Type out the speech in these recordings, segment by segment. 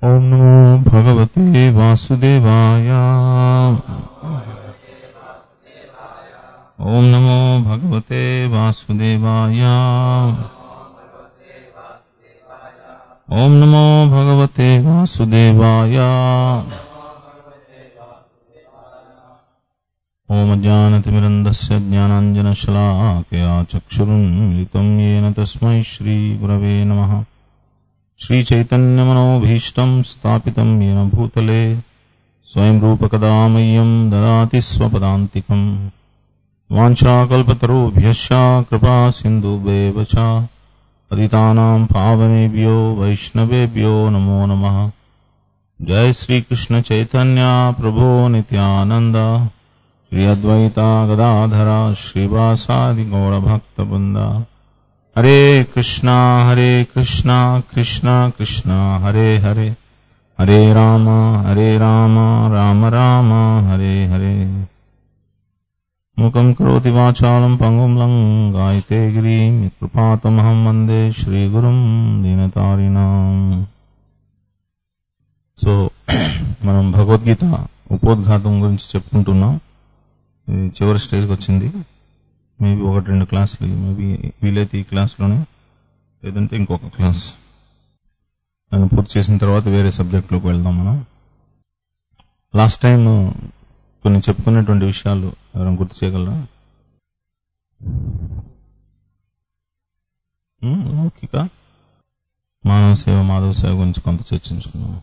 ॐ नमो भगवते वासुदेवाय ॐ नमो भगवते वासुदेवाय ॐ नमो भगवते वासुदेवाय ॐ ज्ञानतिमिरन्दस्य ज्ञानाञ्जनशलाकया चक्षुरुन्मिलितं येन तस्मै श्रीगुरवे नमः श्रीचैतन्यमनोभीष्टम् स्थापितम् येन भूतले स्वयं रूपकदा मह्यम् ददाति स्वपदान्तिकम् वाञ्छाकल्पतरुभ्यश्च कृपा सिन्धुभ्येव च पतितानाम् पावनेभ्यो वैष्णवेभ्यो नमो नमः जय श्रीकृष्ण चैतन्य प्रभो नित्यानन्द श्री अद्वैता गदाधरा श्रीवासादि गौरभक्तवृन्द हरे कृष्णा हरे कृष्णा कृष्णा कृष्णा हरे हरे हरे राम हरे राम राम राम हरे हरे मुखं करोति वाचालं पङ्गुं लङ्गायते गिरिं कृपातमहं वन्दे श्रीगुरुं दीनतारिणाम् సో మనం భగవద్గీత ఉపోద్ఘాతం గురించి చెప్పుకుంటున్నాం ఇది చివరి స్టేజ్కి వచ్చింది మేబీ ఒకటి రెండు క్లాసులు మేబీ వీలైతే ఈ క్లాస్లోనే లేదంటే ఇంకొక క్లాస్ దాన్ని పూర్తి చేసిన తర్వాత వేరే సబ్జెక్ట్లోకి వెళ్దాం మనం లాస్ట్ టైం కొన్ని చెప్పుకున్నటువంటి విషయాలు ఎవరైనా గుర్తు చేయగలరా ఉమ్, లౌకిక మానవ సేవ మాధవ సేవ గురించి కొంత చర్చించుకున్నాం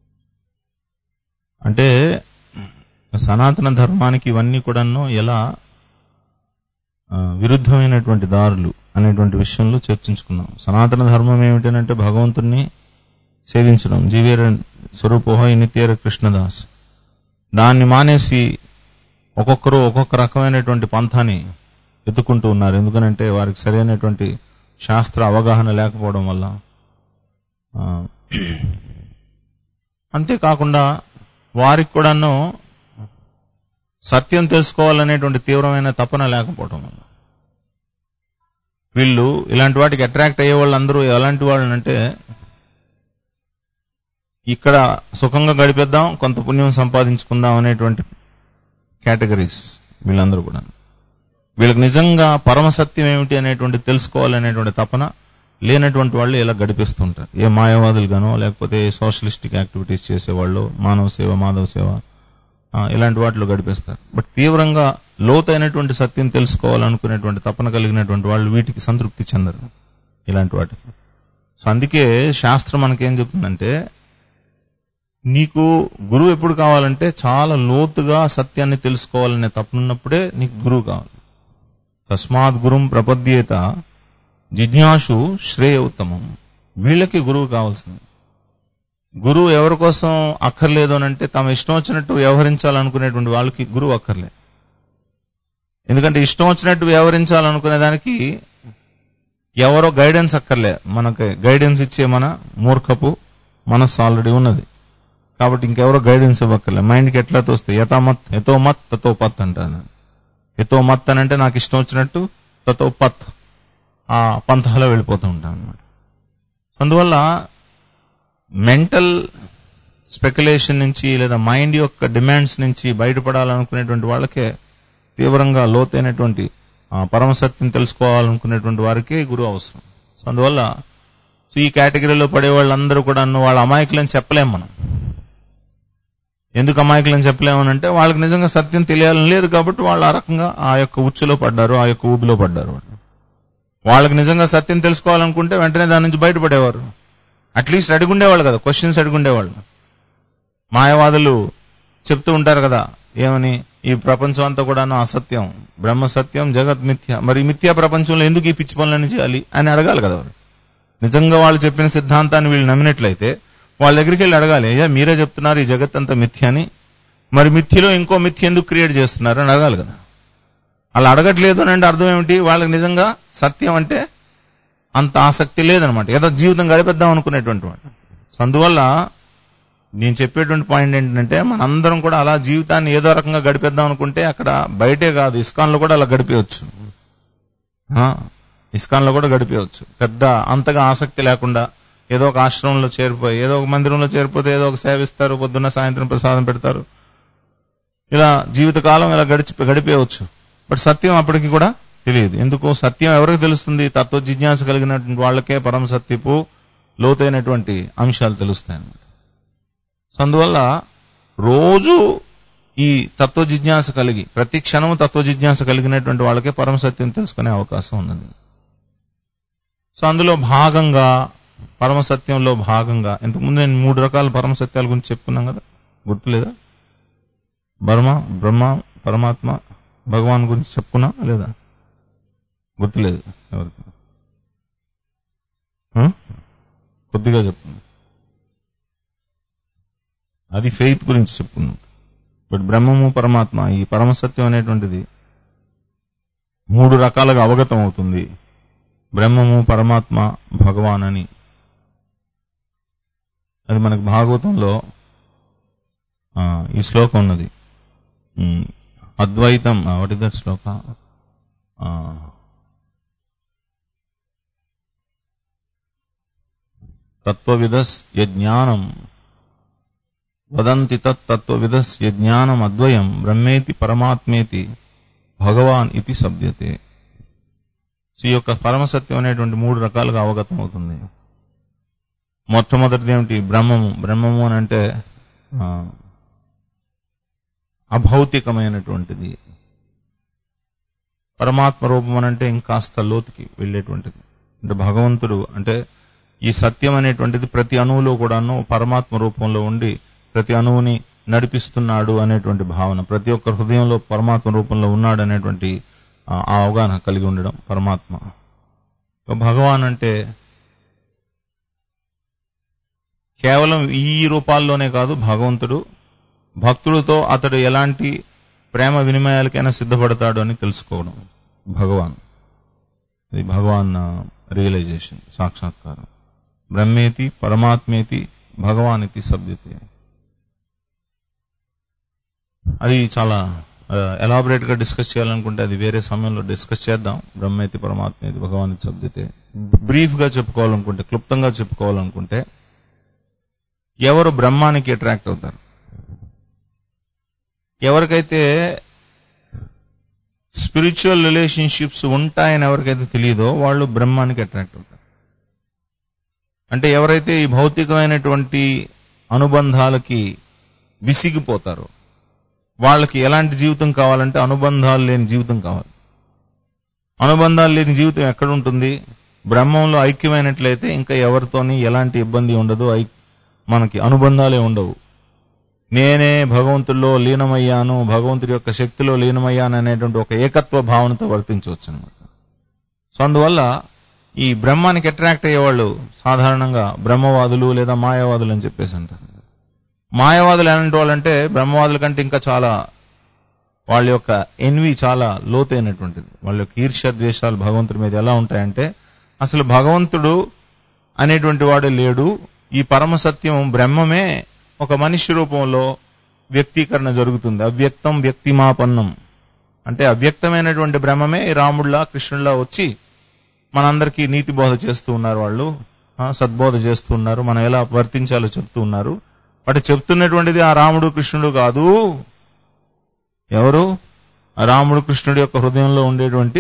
అంటే సనాతన ధర్మానికి ఇవన్నీ కూడాను ఎలా ఆ, విరుద్ధమైనటువంటి దారులు అనేటువంటి విషయంలో చర్చించుకున్నాం సనాతన ధర్మం ఏమిటంటే భగవంతుణ్ణి సేవించడం జీవేర స్వరూపోహ నిత్యేర కృష్ణదాస్ దాన్ని మానేసి ఒక్కొక్కరు ఒక్కొక్క రకమైనటువంటి పంథాని ఎత్తుకుంటూ ఉన్నారు ఎందుకనంటే వారికి సరైనటువంటి శాస్త్ర అవగాహన లేకపోవడం వల్ల ఆ, అంతేకాకుండా వారికి కూడాను సత్యం తెలుసుకోవాలనేటువంటి తీవ్రమైన తపన లేకపోవడం వల్ల వీళ్ళు ఇలాంటి వాటికి అట్రాక్ట్ అయ్యే వాళ్ళందరూ ఎలాంటి వాళ్ళు అంటే ఇక్కడ సుఖంగా గడిపేద్దాం కొంత పుణ్యం సంపాదించుకుందాం అనేటువంటి కేటగిరీస్ వీళ్ళందరూ కూడా వీళ్ళకి నిజంగా పరమసత్యం ఏమిటి అనేటువంటి తెలుసుకోవాలనేటువంటి తపన లేనటువంటి వాళ్ళు ఇలా గడిపిస్తుంటారు ఏ మాయావాదులు గానో లేకపోతే సోషలిస్టిక్ యాక్టివిటీస్ చేసేవాళ్ళు మానవ సేవ మాధవ సేవ ఆ, ఇలాంటి వాటిలో గడిపేస్తారు బట్ తీవ్రంగా లోతైనటువంటి సత్యం తెలుసుకోవాలనుకునేటువంటి తపన కలిగినటువంటి వాళ్ళు వీటికి సంతృప్తి చెందరు ఇలాంటి వాటికి సో అందుకే శాస్త్రం మనకేం చెప్తుందంటే నీకు గురువు ఎప్పుడు కావాలంటే చాలా లోతుగా సత్యాన్ని తెలుసుకోవాలనే తపనున్నప్పుడే నీకు గురువు కావాలి తస్మాత్ గురుం ప్రపద్యేత జిజ్ఞాసు శ్రేయ ఉత్తమం వీళ్ళకి గురువు కావాల్సింది గురువు ఎవరి కోసం అక్కర్లేదు అని అంటే తమ ఇష్టం వచ్చినట్టు వ్యవహరించాలనుకునేటువంటి వాళ్ళకి గురువు అక్కర్లే ఎందుకంటే ఇష్టం వచ్చినట్టు వ్యవహరించాలనుకునే దానికి ఎవరో గైడెన్స్ అక్కర్లే మనకి గైడెన్స్ ఇచ్చే మన మూర్ఖపు మనస్సు ఆల్రెడీ ఉన్నది కాబట్టి ఇంకెవరో గైడెన్స్ ఇవ్వక్కర్లే మైండ్కి ఎట్లా తోస్తే యథా మత్ ఎతో మత్ తతో పత్ అంటాను ఎతో మత్ అని అంటే నాకు ఇష్టం వచ్చినట్టు తతో పత్ ఆ పంథాలో వెళ్ళిపోతూ ఉంటాను అనమాట అందువల్ల మెంటల్ స్పెక్యులేషన్ నుంచి లేదా మైండ్ యొక్క డిమాండ్స్ నుంచి బయటపడాలనుకునేటువంటి వాళ్ళకే తీవ్రంగా లోతైనటువంటి ఆ, పరమసత్యం తెలుసుకోవాలనుకునేటువంటి వారికే గురువు అవసరం సో అందువల్ల సో ఈ కేటగిరీలో పడే వాళ్ళందరూ కూడా వాళ్ళ అమాయకులని చెప్పలేం మనం ఎందుకు అమాయకులని చెప్పలేమనంటే వాళ్ళకి నిజంగా సత్యం తెలియాలని లేదు కాబట్టి వాళ్ళు ఆ రకంగా ఆ యొక్క ఉచ్చులో పడ్డారు ఆ యొక్క ఊబిలో పడ్డారు వాళ్ళు వాళ్ళకి నిజంగా సత్యం తెలుసుకోవాలనుకుంటే వెంటనే దాని నుంచి బయటపడేవారు అట్లీస్ట్ అడుగుండేవాళ్ళు కదా క్వశ్చన్స్ అడుగుండేవాళ్ళు మాయవాదులు చెప్తూ ఉంటారు కదా ఏమని ఈ ప్రపంచం అంతా కూడా అసత్యం బ్రహ్మ సత్యం జగత్ మిథ్య మరి ఈ మిథ్యా ప్రపంచంలో ఎందుకు ఈ పిచ్చి పనులన్నీ చేయాలి అని అడగాలి కదా వారు నిజంగా వాళ్ళు చెప్పిన సిద్ధాంతాన్ని వీళ్ళు నమ్మినట్లయితే వాళ్ళ దగ్గరికి వెళ్ళి అడగాలి అయ్యా మీరే చెప్తున్నారు ఈ జగత్ అంతా మిథ్య అని మరి మిథ్యలో ఇంకో మిథ్య ఎందుకు క్రియేట్ చేస్తున్నారు అని అడగాలి కదా అలా అడగట్లేదు అని అంటే అర్థం ఏమిటి వాళ్ళకి నిజంగా సత్యం అంటే అంత ఆసక్తి లేదనమాట ఏదో జీవితం గడిపేద్దాం అనుకునేటువంటి వాడు సో అందువల్ల నేను చెప్పేటువంటి పాయింట్ ఏంటంటే మనందరం కూడా అలా జీవితాన్ని ఏదో రకంగా గడిపేద్దాం అనుకుంటే అక్కడ బయటే కాదు ఇస్కాన్లో కూడా అలా గడిపేయచ్చు ఇస్కాన్లో కూడా గడిపేయచ్చు పెద్ద అంతగా ఆసక్తి లేకుండా ఏదో ఒక ఆశ్రమంలో చేరిపోయి ఏదో ఒక మందిరంలో చేరిపోతే ఏదో ఒక సేవిస్తారు పొద్దున్న సాయంత్రం ప్రసాదం పెడతారు ఇలా జీవితకాలం ఇలా గడిచి గడిపేయవచ్చు బట్ సత్యం అప్పటికి కూడా తెలియదు ఎందుకు సత్యం ఎవరికి తెలుస్తుంది తత్వ జిజ్ఞాస కలిగినటువంటి వాళ్ళకే పరమ సత్యపు లోతైనటువంటి అంశాలు తెలుస్తాయి అన్నమాట సో అందువల్ల రోజు ఈ తత్వ జిజ్ఞాస కలిగి ప్రతి క్షణము తత్వ జిజ్ఞాస కలిగినటువంటి వాళ్ళకే పరమ సత్యం తెలుసుకునే అవకాశం ఉన్నది సో అందులో భాగంగా పరమ సత్యంలో భాగంగా ఇంతకుముందు నేను మూడు రకాల పరమ సత్యాల గురించి చెప్పుకున్నాం కదా గుర్తులేదా బర్మ బ్రహ్మ పరమాత్మ భగవాన్ గురించి చెప్పుకున్నా లేదా గుర్తులేదు ఎవరికి ఆ? కొద్దిగా చెప్పుకున్నాం అది ఫెయిత్ గురించి చెప్పుకున్నాం బట్ బ్రహ్మము పరమాత్మ ఈ పరమసత్యం అనేటువంటిది మూడు రకాలుగా అవగతం అవుతుంది బ్రహ్మము పరమాత్మ భగవాన్ అని అది మనకు భాగవతంలో ఆ, ఈ శ్లోకం ఉన్నది ఉమ్, అద్వైతం వాట్ ఇస్ దట్ శ్లోక ఆ, తత్వవిదస్ యజ్ఞానం వదంతి తత్ తత్వవిదస్ యజ్ఞానం అద్వయం బ్రహ్మేతి పరమాత్మేతి భగవాన్ ఇది శబ్దతే సో ఈ యొక్క పరమసత్యం అనేటువంటి మూడు రకాలుగా అవగతం అవుతుంది మొట్టమొదటిది ఏమిటి బ్రహ్మము బ్రహ్మము అని అంటే ఆ, అభౌతికమైనటువంటిది పరమాత్మ రూపం అని అంటే ఇంకాస్త లోతుకి వెళ్ళేటువంటిది అంటే భగవంతుడు అంటే ఈ సత్యం అనేటువంటిది ప్రతి అణువులో కూడాను పరమాత్మ రూపంలో ఉండి ప్రతి అణువుని నడిపిస్తున్నాడు అనేటువంటి భావన ప్రతి ఒక్క హృదయంలో పరమాత్మ రూపంలో ఉన్నాడు అనేటువంటి ఆ ఆ అవగాహన కలిగి ఉండడం పరమాత్మ ఇక భగవాన్ అంటే కేవలం ఈ రూపాల్లోనే కాదు భగవంతుడు భక్తుడితో అతడు ఎలాంటి ప్రేమ వినిమయాలకైనా సిద్ధపడతాడు అని తెలుసుకోవడం భగవాన్ ఇది భగవాన్ రియలైజేషన్ సాక్షాత్కారం బ్రహ్మేతి పరమాత్మేతి భగవాన్ ఇది సభ్యతే అది చాలా ఎలాబరేట్ గా డిస్కస్ చేయాలనుకుంటే అది వేరే సమయంలో డిస్కస్ చేద్దాం బ్రహ్మేతి పరమాత్మేతి భగవాన్ ఇది సభ్యతే బ్రీఫ్ గా చెప్పుకోవాలనుకుంటే క్లుప్తంగా చెప్పుకోవాలనుకుంటే ఎవరు బ్రహ్మానికి అట్రాక్ట్ అవుతారు ఎవరికైతే స్పిరిచువల్ రిలేషన్షిప్స్ ఉంటాయని ఎవరికైతే తెలియదో వాళ్ళు బ్రహ్మానికి అట్రాక్ట్ అవుతారు అంటే ఎవరైతే ఈ భౌతికమైనటువంటి అనుబంధాలకి విసిగిపోతారో వాళ్ళకి ఎలాంటి జీవితం కావాలంటే అనుబంధాలు లేని జీవితం కావాలి అనుబంధాలు లేని జీవితం ఎక్కడ ఉంటుంది బ్రహ్మంలో ఐక్యమైనట్లయితే ఇంకా ఎవరితోని ఎలాంటి ఇబ్బంది ఉండదు ఐ- మనకి అనుబంధాలే ఉండవు నేనే భగవంతుల్లో లీనమయ్యాను భగవంతుడి యొక్క శక్తిలో లీనమయ్యాను అనేటువంటి ఒక ఏకత్వ భావనతో వర్తించవచ్చు అనమాట సో అందువల్ల ఈ బ్రహ్మానికి అట్రాక్ట్ అయ్యేవాళ్ళు సాధారణంగా బ్రహ్మవాదులు లేదా మాయావాదులు అని చెప్పేసి అంటారు మాయావాదులు ఎలాంటి వాళ్ళంటే బ్రహ్మవాదుల కంటే ఇంకా చాలా వాళ్ళ యొక్క ఎన్వి చాలా లోతైనటువంటిది వాళ్ళ యొక్క ఈర్ష్య ద్వేషాలు భగవంతుడి మీద ఎలా ఉంటాయంటే అసలు భగవంతుడు అనేటువంటి వాడు లేడు ఈ పరమ సత్యం బ్రహ్మమే ఒక మనిషి రూపంలో వ్యక్తీకరణ జరుగుతుంది అవ్యక్తం వ్యక్తిమాపన్నం అంటే అవ్యక్తమైనటువంటి బ్రహ్మమే రాముడిలా కృష్ణుడిలా వచ్చి మనందరికీ నీతి బోధ చేస్తూ ఉన్నారు వాళ్ళు ఆ, సద్బోధ చేస్తూ ఉన్నారు మనం ఎలా వర్తించాలో చెప్తూ ఉన్నారు వాటి చెప్తున్నటువంటిది ఆ రాముడు కృష్ణుడు కాదు ఎవరు ఆ రాముడు కృష్ణుడి యొక్క హృదయంలో ఉండేటువంటి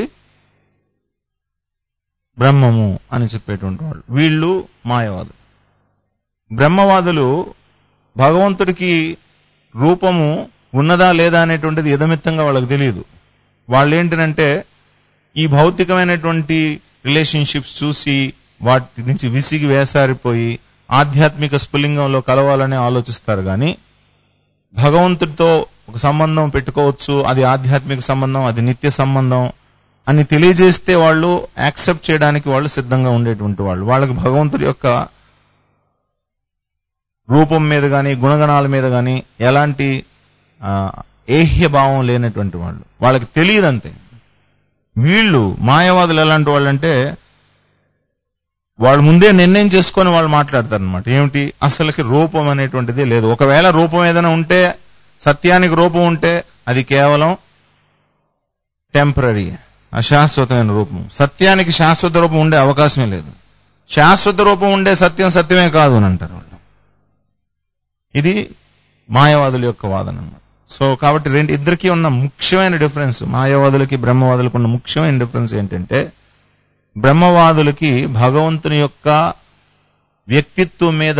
బ్రహ్మము అని చెప్పేటువంటి వాళ్ళు వీళ్ళు మాయవాదులు బ్రహ్మవాదులు భగవంతుడికి రూపము ఉన్నదా లేదా అనేటువంటిది యథమిత్తంగా వాళ్ళకి తెలియదు వాళ్ళు ఏంటంటే ఈ భౌతికమైనటువంటి రిలేషన్షిప్స్ చూసి వాటి నుంచి విసిగి వేసారిపోయి ఆధ్యాత్మిక స్ఫులింగంలో కలవాలని ఆలోచిస్తారు గాని భగవంతుడితో ఒక సంబంధం పెట్టుకోవచ్చు అది ఆధ్యాత్మిక సంబంధం అది నిత్య సంబంధం అని తెలియజేస్తే వాళ్ళు యాక్సెప్ట్ చేయడానికి వాళ్ళు సిద్ధంగా ఉండేటువంటి వాళ్ళు వాళ్ళకి భగవంతుడి యొక్క రూపం మీద గాని గుణగణాల మీద గాని ఎలాంటి ఆ, ఏహ్య భావం లేనటువంటి వాళ్ళు వాళ్ళకి తెలియదు అంతే వీళ్ళు మాయావాదులు ఎలాంటి వాళ్ళంటే వాళ్ళు ముందే నిర్ణయం చేసుకొని వాళ్ళు మాట్లాడతారు అనమాట ఏమిటి అసలుకి రూపం అనేటువంటిది లేదు ఒకవేళ రూపం ఏదైనా ఉంటే సత్యానికి రూపం ఉంటే అది కేవలం టెంపరీ అశాశ్వతమైన రూపం సత్యానికి శాశ్వత రూపం ఉండే అవకాశమే లేదు శాశ్వత రూపం ఉండే సత్యం సత్యమే కాదు అని అంటారు వాళ్ళు ఇది మాయావాదుల యొక్క వాదన అన్నమాట సో కాబట్టి రెండు ఇద్దరికి ఉన్న ముఖ్యమైన డిఫరెన్స్ మాయావాదులకి బ్రహ్మవాదులకు ఉన్న ముఖ్యమైన డిఫరెన్స్ ఏంటంటే బ్రహ్మవాదులకి భగవంతుని యొక్క వ్యక్తిత్వం మీద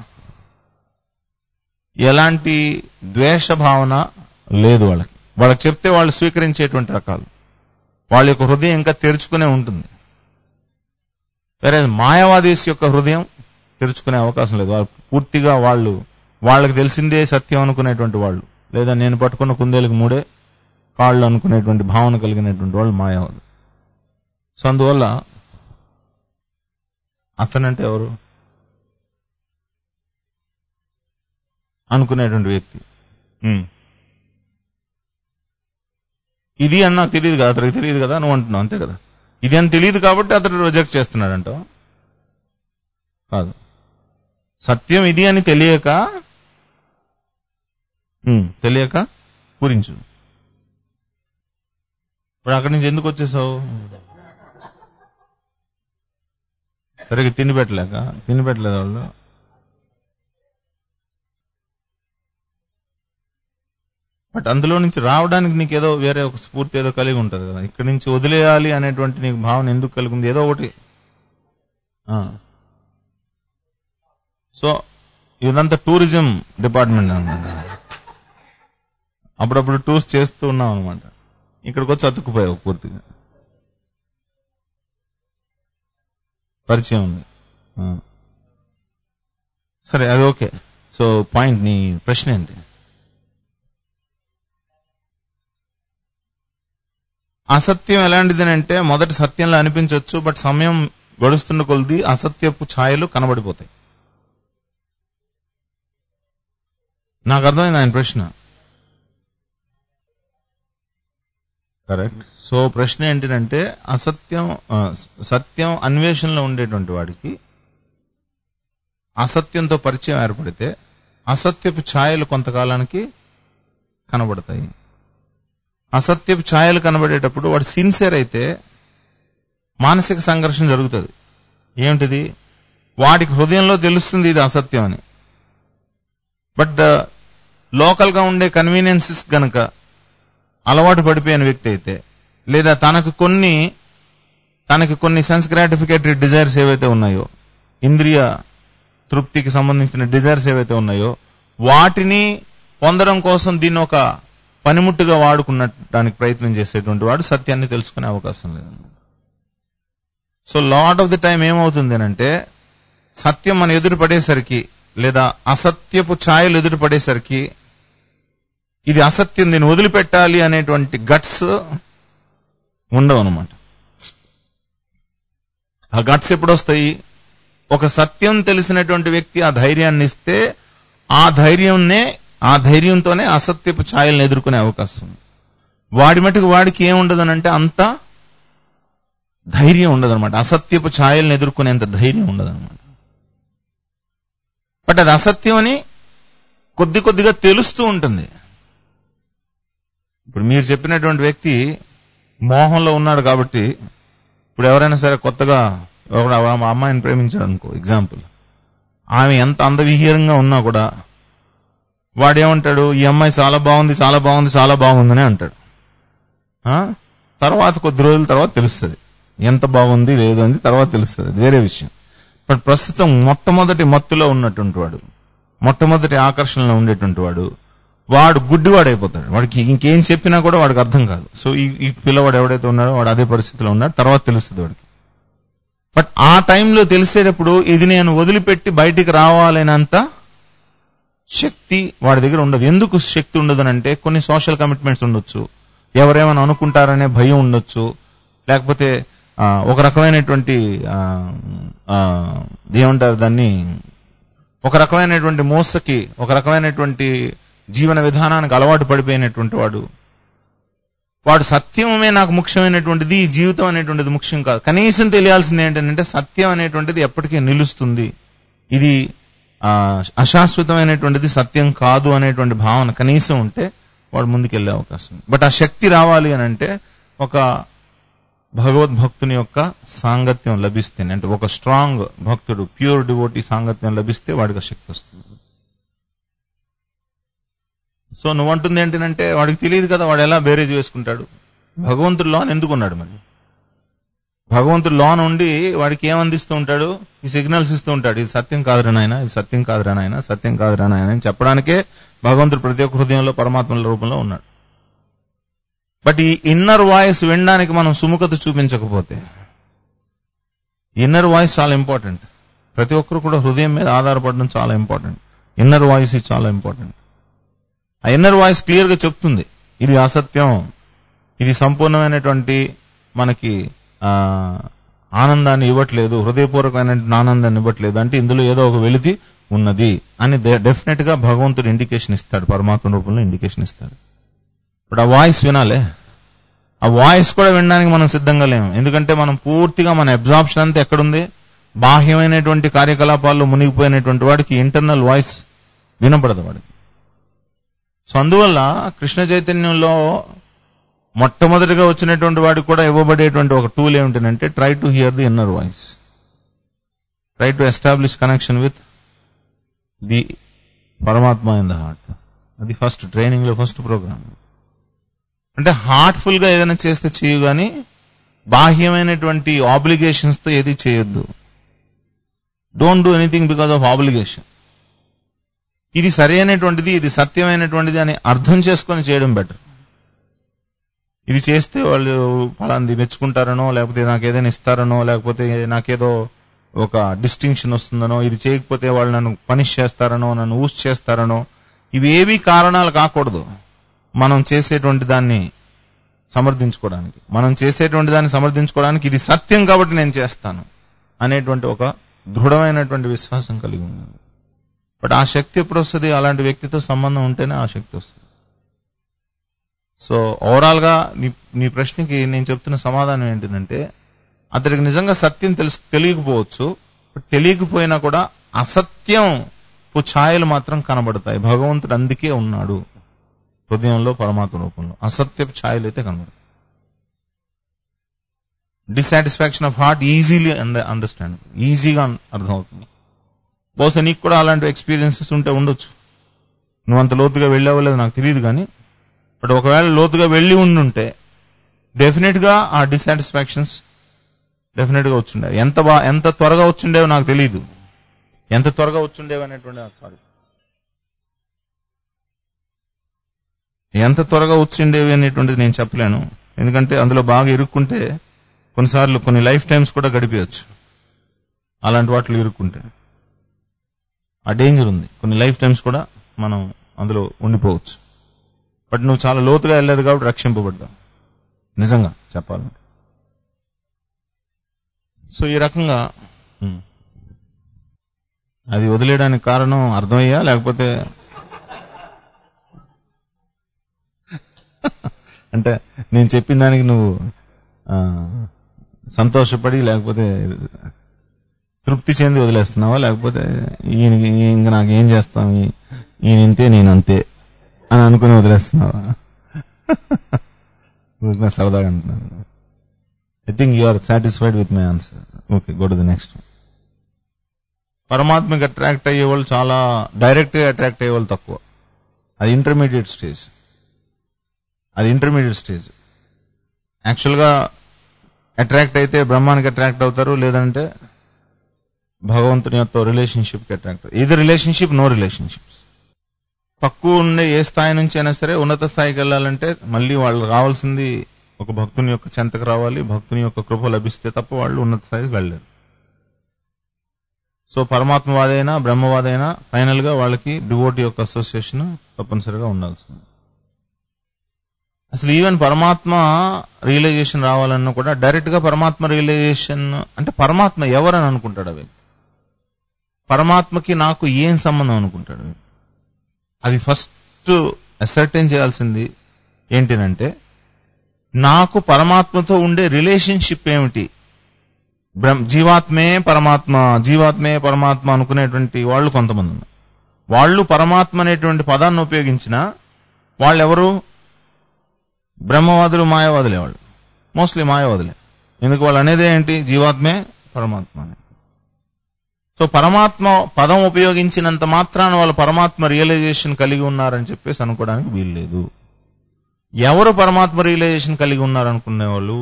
ఎలాంటి ద్వేష భావన లేదు వాళ్ళకి వాళ్ళకి చెప్తే వాళ్ళు స్వీకరించేటువంటి రకాలు వాళ్ళ యొక్క హృదయం ఇంకా తెరుచుకునే ఉంటుంది వేరే మాయావాదీస్ యొక్క హృదయం తెరుచుకునే అవకాశం లేదు వాళ్ళు పూర్తిగా వాళ్ళు వాళ్ళకి తెలిసిందే సత్యం అనుకునేటువంటి వాళ్ళు లేదా నేను పట్టుకున్న కుందేలకు మూడే కాళ్ళు అనుకునేటువంటి భావన కలిగినటువంటి వాళ్ళు మాయావాది సో అందువల్ల అతనంటే ఎవరు అనుకునేటువంటి వ్యక్తి ఉమ్. ఇది అని నాకు తెలియదు కదా అతనికి తెలియదు కదా నువ్వు అంటున్నావు అంతే కదా ఇది అని తెలియదు కాబట్టి అతడు రిజెక్ట్ చేస్తున్నాడంట కాదు సత్యం ఇది అని తెలియక ఉమ్, తెలియక పూరించు ఇప్పుడు అక్కడి నుంచి ఎందుకు వచ్చేసావు సరిగ్గా తిని పెట్టలేక తిని పెట్టలేదు వాళ్ళు బట్ అందులో నుంచి రావడానికి నీకు ఏదో వేరే ఒక స్ఫూర్తి ఏదో కలిగి ఉంటది కదా ఇక్కడి నుంచి వదిలేయాలి అనేటువంటి నీకు భావన ఎందుకు కలిగి ఉంది ఏదో ఒకటి ఆ. సో ఇదంతా టూరిజం డిపార్ట్మెంట్ అనమాట అప్పుడప్పుడు టూర్స్ చేస్తూ ఉన్నాం అనమాట ఇక్కడికి వచ్చి అతుక్కుపోయావు పూర్తిగా పరిచయం ఉంది ఆ. సరే అది ఓకే సో పాయింట్ నీ ప్రశ్న ఏంటి అసత్యం ఎలాంటిది అంటే మొదటి సత్యంలో అనిపించవచ్చు బట్ సమయం గడుస్తున్న కొలది అసత్యపు ఛాయలు కనబడిపోతాయి నాకు అర్థమైంది ఆయన ప్రశ్న కరెక్ట్ సో ప్రశ్న ఏంటంటే అసత్యం ఆ, సత్యం అన్వేషణలో ఉండేటువంటి వాడికి అసత్యంతో పరిచయం ఏర్పడితే అసత్యపు ఛాయలు కొంతకాలానికి కనబడతాయి అసత్యపు ఛాయలు కనబడేటప్పుడు వాడు సిన్సియర్ అయితే మానసిక సంఘర్షణ జరుగుతుంది ఏమిటిది వాడికి హృదయంలో తెలుస్తుంది ఇది అసత్యం అని బట్ లోకల్ గా ఉండే కన్వీనియన్సెస్ గనక అలవాటు పడిపోయిన వ్యక్తి అయితే లేదా తనకు కొన్ని తనకి కొన్ని సెన్స్ గ్రాటిఫికేటరీ డిజైర్స్ ఏవైతే ఉన్నాయో ఇంద్రియ తృప్తికి సంబంధించిన డిజైర్స్ ఏవైతే ఉన్నాయో వాటిని పొందడం కోసం దీన్ని ఒక పనిముట్టుగా వాడుకున్నడానికి ప్రయత్నం చేసేటువంటి వాడు సత్యాన్ని తెలుసుకునే అవకాశం లేదు so lot of the time ఏమవుతుంది అంటే సత్యం మన ఎదురు పడేసరికి లేదా అసత్యపు ఛాయలు ఎదురు పడేసరికి ఇది అసత్యం దీన్ని వదిలిపెట్టాలి అనేటువంటి గట్స్ ఉండవు అనమాట ఆ గట్స్ ఎప్పుడు వస్తాయి ఒక సత్యం తెలిసినటువంటి వ్యక్తి ఆ ధైర్యాన్ని ఇస్తే ఆ ధైర్యంనే ఆ ధైర్యంతోనే అసత్యపు ఛాయలను ఎదుర్కొనే అవకాశం ఉంది వాడి మటుకు వాడికి ఏముండదనంటే అంత ధైర్యం ఉండదన్నమాట అసత్యపు ఛాయలను ఎదుర్కొనేంత ధైర్యం ఉండదన్నమాట బట్ అది అసత్యం అని కొద్ది కొద్దిగా తెలుస్తూ ఉంటుంది ఇప్పుడు మీరు చెప్పినటువంటి వ్యక్తి మోహంలో ఉన్నాడు కాబట్టి ఇప్పుడు ఎవరైనా సరే కొత్తగా ఎవరు ఆ అమ్మాయిని ప్రేమించాడు అనుకో ఎగ్జాంపుల్ ఆమె ఎంత అందవిహీనంగా ఉన్నా కూడా వాడేమంటాడు ఈ అమ్మాయి చాలా బాగుంది చాలా బాగుంది చాలా బాగుందని అంటాడు ఆ? తర్వాత కొద్ది రోజుల తర్వాత తెలుస్తుంది ఎంత బాగుంది లేదు అని తర్వాత తెలుస్తుంది అది వేరే విషయం బట్ ప్రస్తుతం మొట్టమొదటి మత్తులో ఉన్నటువంటి వాడు మొట్టమొదటి ఆకర్షణలో ఉండేటువంటి వాడు వాడు గుడ్డివాడు అయిపోతాడు వాడికి ఇంకేం చెప్పినా కూడా వాడికి అర్థం కాదు సో ఈ ఈ పిల్లవాడు ఎవడైతే ఉన్నాడో వాడు అదే పరిస్థితిలో ఉన్నాడు తర్వాత తెలుస్తుంది వాడికి బట్ ఆ టైంలో తెలిసేటప్పుడు ఇది నేను వదిలిపెట్టి బయటికి రావాలనేంత శక్తి వాడి దగ్గర ఉండదు ఎందుకు శక్తి ఉండదు అంటే కొన్ని సోషల్ కమిట్మెంట్స్ ఉండొచ్చు ఎవరేమైనా అనుకుంటారనే భయం ఉండొచ్చు లేకపోతే ఆ, ఒక రకమైనటువంటి ఆ, ఆ, ఏమంటారు దాన్ని ఒక రకమైనటువంటి మోసకి ఒక రకమైనటువంటి జీవన విధానానికి అలవాటు పడిపోయినటువంటి వాడు వాడు సత్యమే నాకు ముఖ్యమైనటువంటిది ఈ జీవితం అనేటువంటిది ముఖ్యం కాదు కనీసం తెలియాల్సింది ఏంటంటే సత్యం అనేటువంటిది ఎప్పటికీ నిలుస్తుంది ఇది ఆ, అశాశ్వతమైనటువంటిది సత్యం కాదు అనేటువంటి భావన కనీసం ఉంటే వాడు ముందుకెళ్లే అవకాశం ఉంది బట్ ఆ శక్తి రావాలి అని అంటే ఒక భగవద్భక్తుని యొక్క సాంగత్యం లభిస్తేనే అంటే ఒక స్ట్రాంగ్ భక్తుడు ప్యూర్ డివోటీ సాంగత్యం లభిస్తే వాడికి ఆ శక్తి వస్తుంది సో నువ్వంటుంది ఏంటంటే వాడికి తెలియదు కదా వాడు ఎలా బేరేజ్ వేసుకుంటాడు భగవంతుడు లోన్ ఎందుకున్నాడు మరి భగవంతుడు లోన్ ఉండి వాడికి ఏం అందిస్తూ ఉంటాడు ఈ సిగ్నల్స్ ఇస్తూ ఉంటాడు ఇది సత్యం కాదురా నాయన ఇది సత్యం కాదురా నాయన సత్యం కాదురా నాయన అని చెప్పడానికే భగవంతుడు ప్రతి ఒక్క హృదయంలో పరమాత్మల రూపంలో ఉన్నాడు బట్ ఈ ఇన్నర్ వాయిస్ వినడానికి మనం సుముఖత చూపించకపోతే ఇన్నర్ వాయిస్ చాలా ఇంపార్టెంట్ ప్రతి ఒక్కరు కూడా హృదయం మీద ఆధారపడడం చాలా ఇంపార్టెంట్ ఇన్నర్ వాయిస్ ఇది చాలా ఇంపార్టెంట్ ఆ ఇన్నర్ వాయిస్ క్లియర్ గా చెప్తుంది ఇది అసత్యం ఇది సంపూర్ణమైనటువంటి మనకి ఆ, ఆనందాన్ని ఇవ్వట్లేదు హృదయపూర్వకమైన ఆనందాన్ని ఇవ్వట్లేదు అంటే ఇందులో ఏదో ఒక వెలితి ఉన్నది అని డెఫినెట్ గా భగవంతుడు ఇండికేషన్ ఇస్తాడు పరమాత్మ రూపంలో ఇండికేషన్ ఇస్తాడు ఇప్పుడు ఆ వాయిస్ వినాలే ఆ వాయిస్ కూడా వినడానికి మనం సిద్ధంగా లేము ఎందుకంటే మనం పూర్తిగా మన అబ్జార్ప్షన్ అంతా ఎక్కడుంది బాహ్యమైనటువంటి కార్యకలాపాల్లో మునిగిపోయినటువంటి వాడికి ఇంటర్నల్ వాయిస్ వినపడదు వాడికి సో అందువల్ల కృష్ణ చైతన్యంలో మొట్టమొదటిగా వచ్చినటువంటి వాడికి కూడా ఇవ్వబడేటువంటి ఒక టూల్ ఏమిటంటే try to hear the inner voice try to establish connection with the పరమాత్మ ఇన్ ద హార్ట్ అది ఫస్ట్ ట్రైనింగ్ లో ఫస్ట్ ప్రోగ్రామ్ అంటే హార్ట్ఫుల్ గా ఏదైనా చేస్తే చేయు గాని బాహ్యమైనటువంటి ఆబ్లిగేషన్స్ తో ఏది చేయొద్దు don't do anything because of obligation ఇది సరైనటువంటిది ఇది సత్యమైనటువంటిది అని అర్థం చేసుకొని చేయడం బెటర్ ఇది చేస్తే వాళ్ళు ఫలాంది మెచ్చుకుంటారనో లేకపోతే నాకు ఏదైనా ఇస్తారనో లేకపోతే నాకేదో ఒక డిస్టింక్షన్ వస్తుందనో ఇది చేయకపోతే వాళ్ళు నన్ను పనిష్ చేస్తారనో నన్ను ఊస్ చేస్తారనో ఇవి ఏవి కారణాలు కాకూడదు మనం చేసేటువంటి దాన్ని సమర్థించుకోవడానికి మనం చేసేటువంటి దాన్ని సమర్థించుకోవడానికి ఇది సత్యం కాబట్టి నేను చేస్తాను అనేటువంటి ఒక దృఢమైనటువంటి విశ్వాసం కలిగి ఉన్నాను బట్ ఆ శక్తి ఎప్పుడు వస్తుంది అలాంటి వ్యక్తితో సంబంధం ఉంటేనే ఆ శక్తి వస్తుంది సో ఓవరాల్ గా నీ నీ ప్రశ్నకి నేను చెప్తున్న సమాధానం ఏంటంటే అతడికి నిజంగా సత్యం తెలుసు తెలియకపోవచ్చు బట్ తెలియకపోయినా కూడా అసత్యం ఛాయలు మాత్రం కనబడతాయి భగవంతుడు అందుకే ఉన్నాడు హృదయంలో పరమాత్మ రూపంలో అసత్యపు ఛాయలు అయితే కనబడతాయి dissatisfaction of heart easily understand ఈజీగా అర్థమవుతుంది బహుశా నీకు కూడా అలాంటి ఎక్స్పీరియన్సెస్ ఉంటే ఉండొచ్చు నువ్వు అంత లోతుగా వెళ్ళావో లేదో నాకు తెలియదు కానీ బట్ ఒకవేళ లోతుగా వెళ్ళి ఉండుంటే డెఫినెట్ గా ఆ డిసాటిస్ఫాక్షన్స్ డెఫినెట్ గా వచ్చిండేవి ఎంత బా ఎంత త్వరగా వచ్చిండేవో నాకు తెలియదు ఎంత త్వరగా వచ్చిండేవి అనేటువంటి నాకు సారీ ఎంత త్వరగా వచ్చిండేవి అనేటువంటిది నేను చెప్పలేను ఎందుకంటే అందులో బాగా ఇరుక్కుంటే కొన్నిసార్లు కొన్ని లైఫ్ టైమ్స్ కూడా గడిపేయచ్చు అలాంటి వాటిలో ఇరుక్కుంటే ఆ డేంజర్ ఉంది కొన్ని లైఫ్ టైమ్స్ కూడా మనం అందులో ఉండిపోవచ్చు బట్ నువ్వు చాలా లోతుగా వెళ్ళలేదు కాబట్టి రక్షింపబడ్డావు నిజంగా చెప్పాలంటే సో ఈ రకంగా ఉమ్, అది వదిలేయడానికి కారణం అర్థమయ్యా లేకపోతే అంటే నేను చెప్పిన దానికి నువ్వు ఆ, సంతోషపడి లేకపోతే తృప్తి చెంది వదిలేస్తున్నావా లేకపోతే ఈయన ఇంకా నాకు ఏం చేస్తాం ఈ- ఈయన ఇంతే నేను అంతే అని అనుకుని వదిలేస్తున్నావా ఊరికే సరదాగా అంటున్నాను I think you are satisfied with my answer okay go to the next పరమాత్మకి అట్రాక్ట్ అయ్యే వాళ్ళు చాలా డైరెక్ట్ గా అట్రాక్ట్ అయ్యే వాళ్ళు తక్కువ అది ఇంటర్మీడియట్ స్టేజ్ అది ఇంటర్మీడియట్ స్టేజ్ యాక్చువల్ గా అట్రాక్ట్ అయితే బ్రహ్మానికి అట్రాక్ట్ అవుతారు లేదంటే భగవంతుని యొక్క రిలేషన్షిప్ కి అట్రాక్ట్ ఇది రిలేషన్షిప్ నో రిలేషన్షిప్స్ తక్కువ ఉండే ఏ స్థాయి నుంచి అయినా సరే ఉన్నత స్థాయికి వెళ్ళాలంటే మళ్ళీ వాళ్ళు రావాల్సింది ఒక భక్తుని యొక్క చెంతకు రావాలి భక్తుని యొక్క కృప లభిస్తే తప్ప వాళ్ళు ఉన్నత స్థాయికి వెళ్ళలేరు సో పరమాత్మవాదైనా బ్రహ్మవాదైనా ఫైనల్ గా వాళ్ళకి డివోటి యొక్క అసోసియేషన్ తప్పనిసరిగా ఉండాల్సింది అసలు ఈవెన్ పరమాత్మ రియలైజేషన్ రావాలన్నా కూడా డైరెక్ట్ గా పరమాత్మ రియలైజేషన్ అంటే పరమాత్మ ఎవరని అనుకుంటాడు అవి పరమాత్మకి నాకు ఏం సంబంధం అనుకుంటాడు అవి అది ఫస్ట్ అసర్టైన్ చేయాల్సింది ఏంటినంటే నాకు పరమాత్మతో ఉండే రిలేషన్షిప్ ఏమిటి బ్రహ్మ జీవాత్మే పరమాత్మ జీవాత్మే పరమాత్మ అనుకునేటువంటి వాళ్ళు కొంతమంది ఉన్నారు వాళ్ళు పరమాత్మ అనేటువంటి పదాన్ని ఉపయోగించిన వాళ్ళెవరు బ్రహ్మవాదులు మాయావాదులే వాళ్ళు మోస్ట్లీ మాయావాదులే ఎందుకు వాళ్ళు అనేది ఏంటి జీవాత్మే పరమాత్మ అని సో పరమాత్మ పదం ఉపయోగించినంత మాత్రాన వాళ్ళు పరమాత్మ రియలైజేషన్ కలిగి ఉన్నారని చెప్పేసి అనుకోవడానికి వీల్లేదు ఎవరు పరమాత్మ రియలైజేషన్ కలిగి ఉన్నారనుకునే వాళ్ళు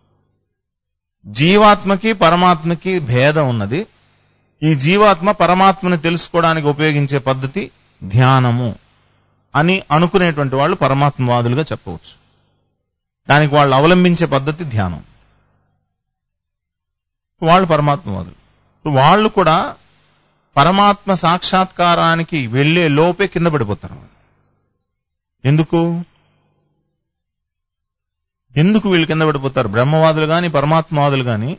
జీవాత్మకి పరమాత్మకి భేదం ఉన్నది ఈ జీవాత్మ పరమాత్మని తెలుసుకోవడానికి ఉపయోగించే పద్ధతి ధ్యానము అని అనుకునేటువంటి వాళ్ళు పరమాత్మవాదులుగా చెప్పవచ్చు దానికి వాళ్ళు అవలంబించే పద్ధతి ధ్యానం వాళ్ళు పరమాత్మవాదులు వాళ్ళు కూడా పరమాత్మ సాక్షాత్కారానికి వెళ్లే లోపే కింద పడిపోతారు ఎందుకు ఎందుకు వీళ్ళు కింద పడిపోతారు బ్రహ్మవాదులు గాని పరమాత్మవాదులు గాని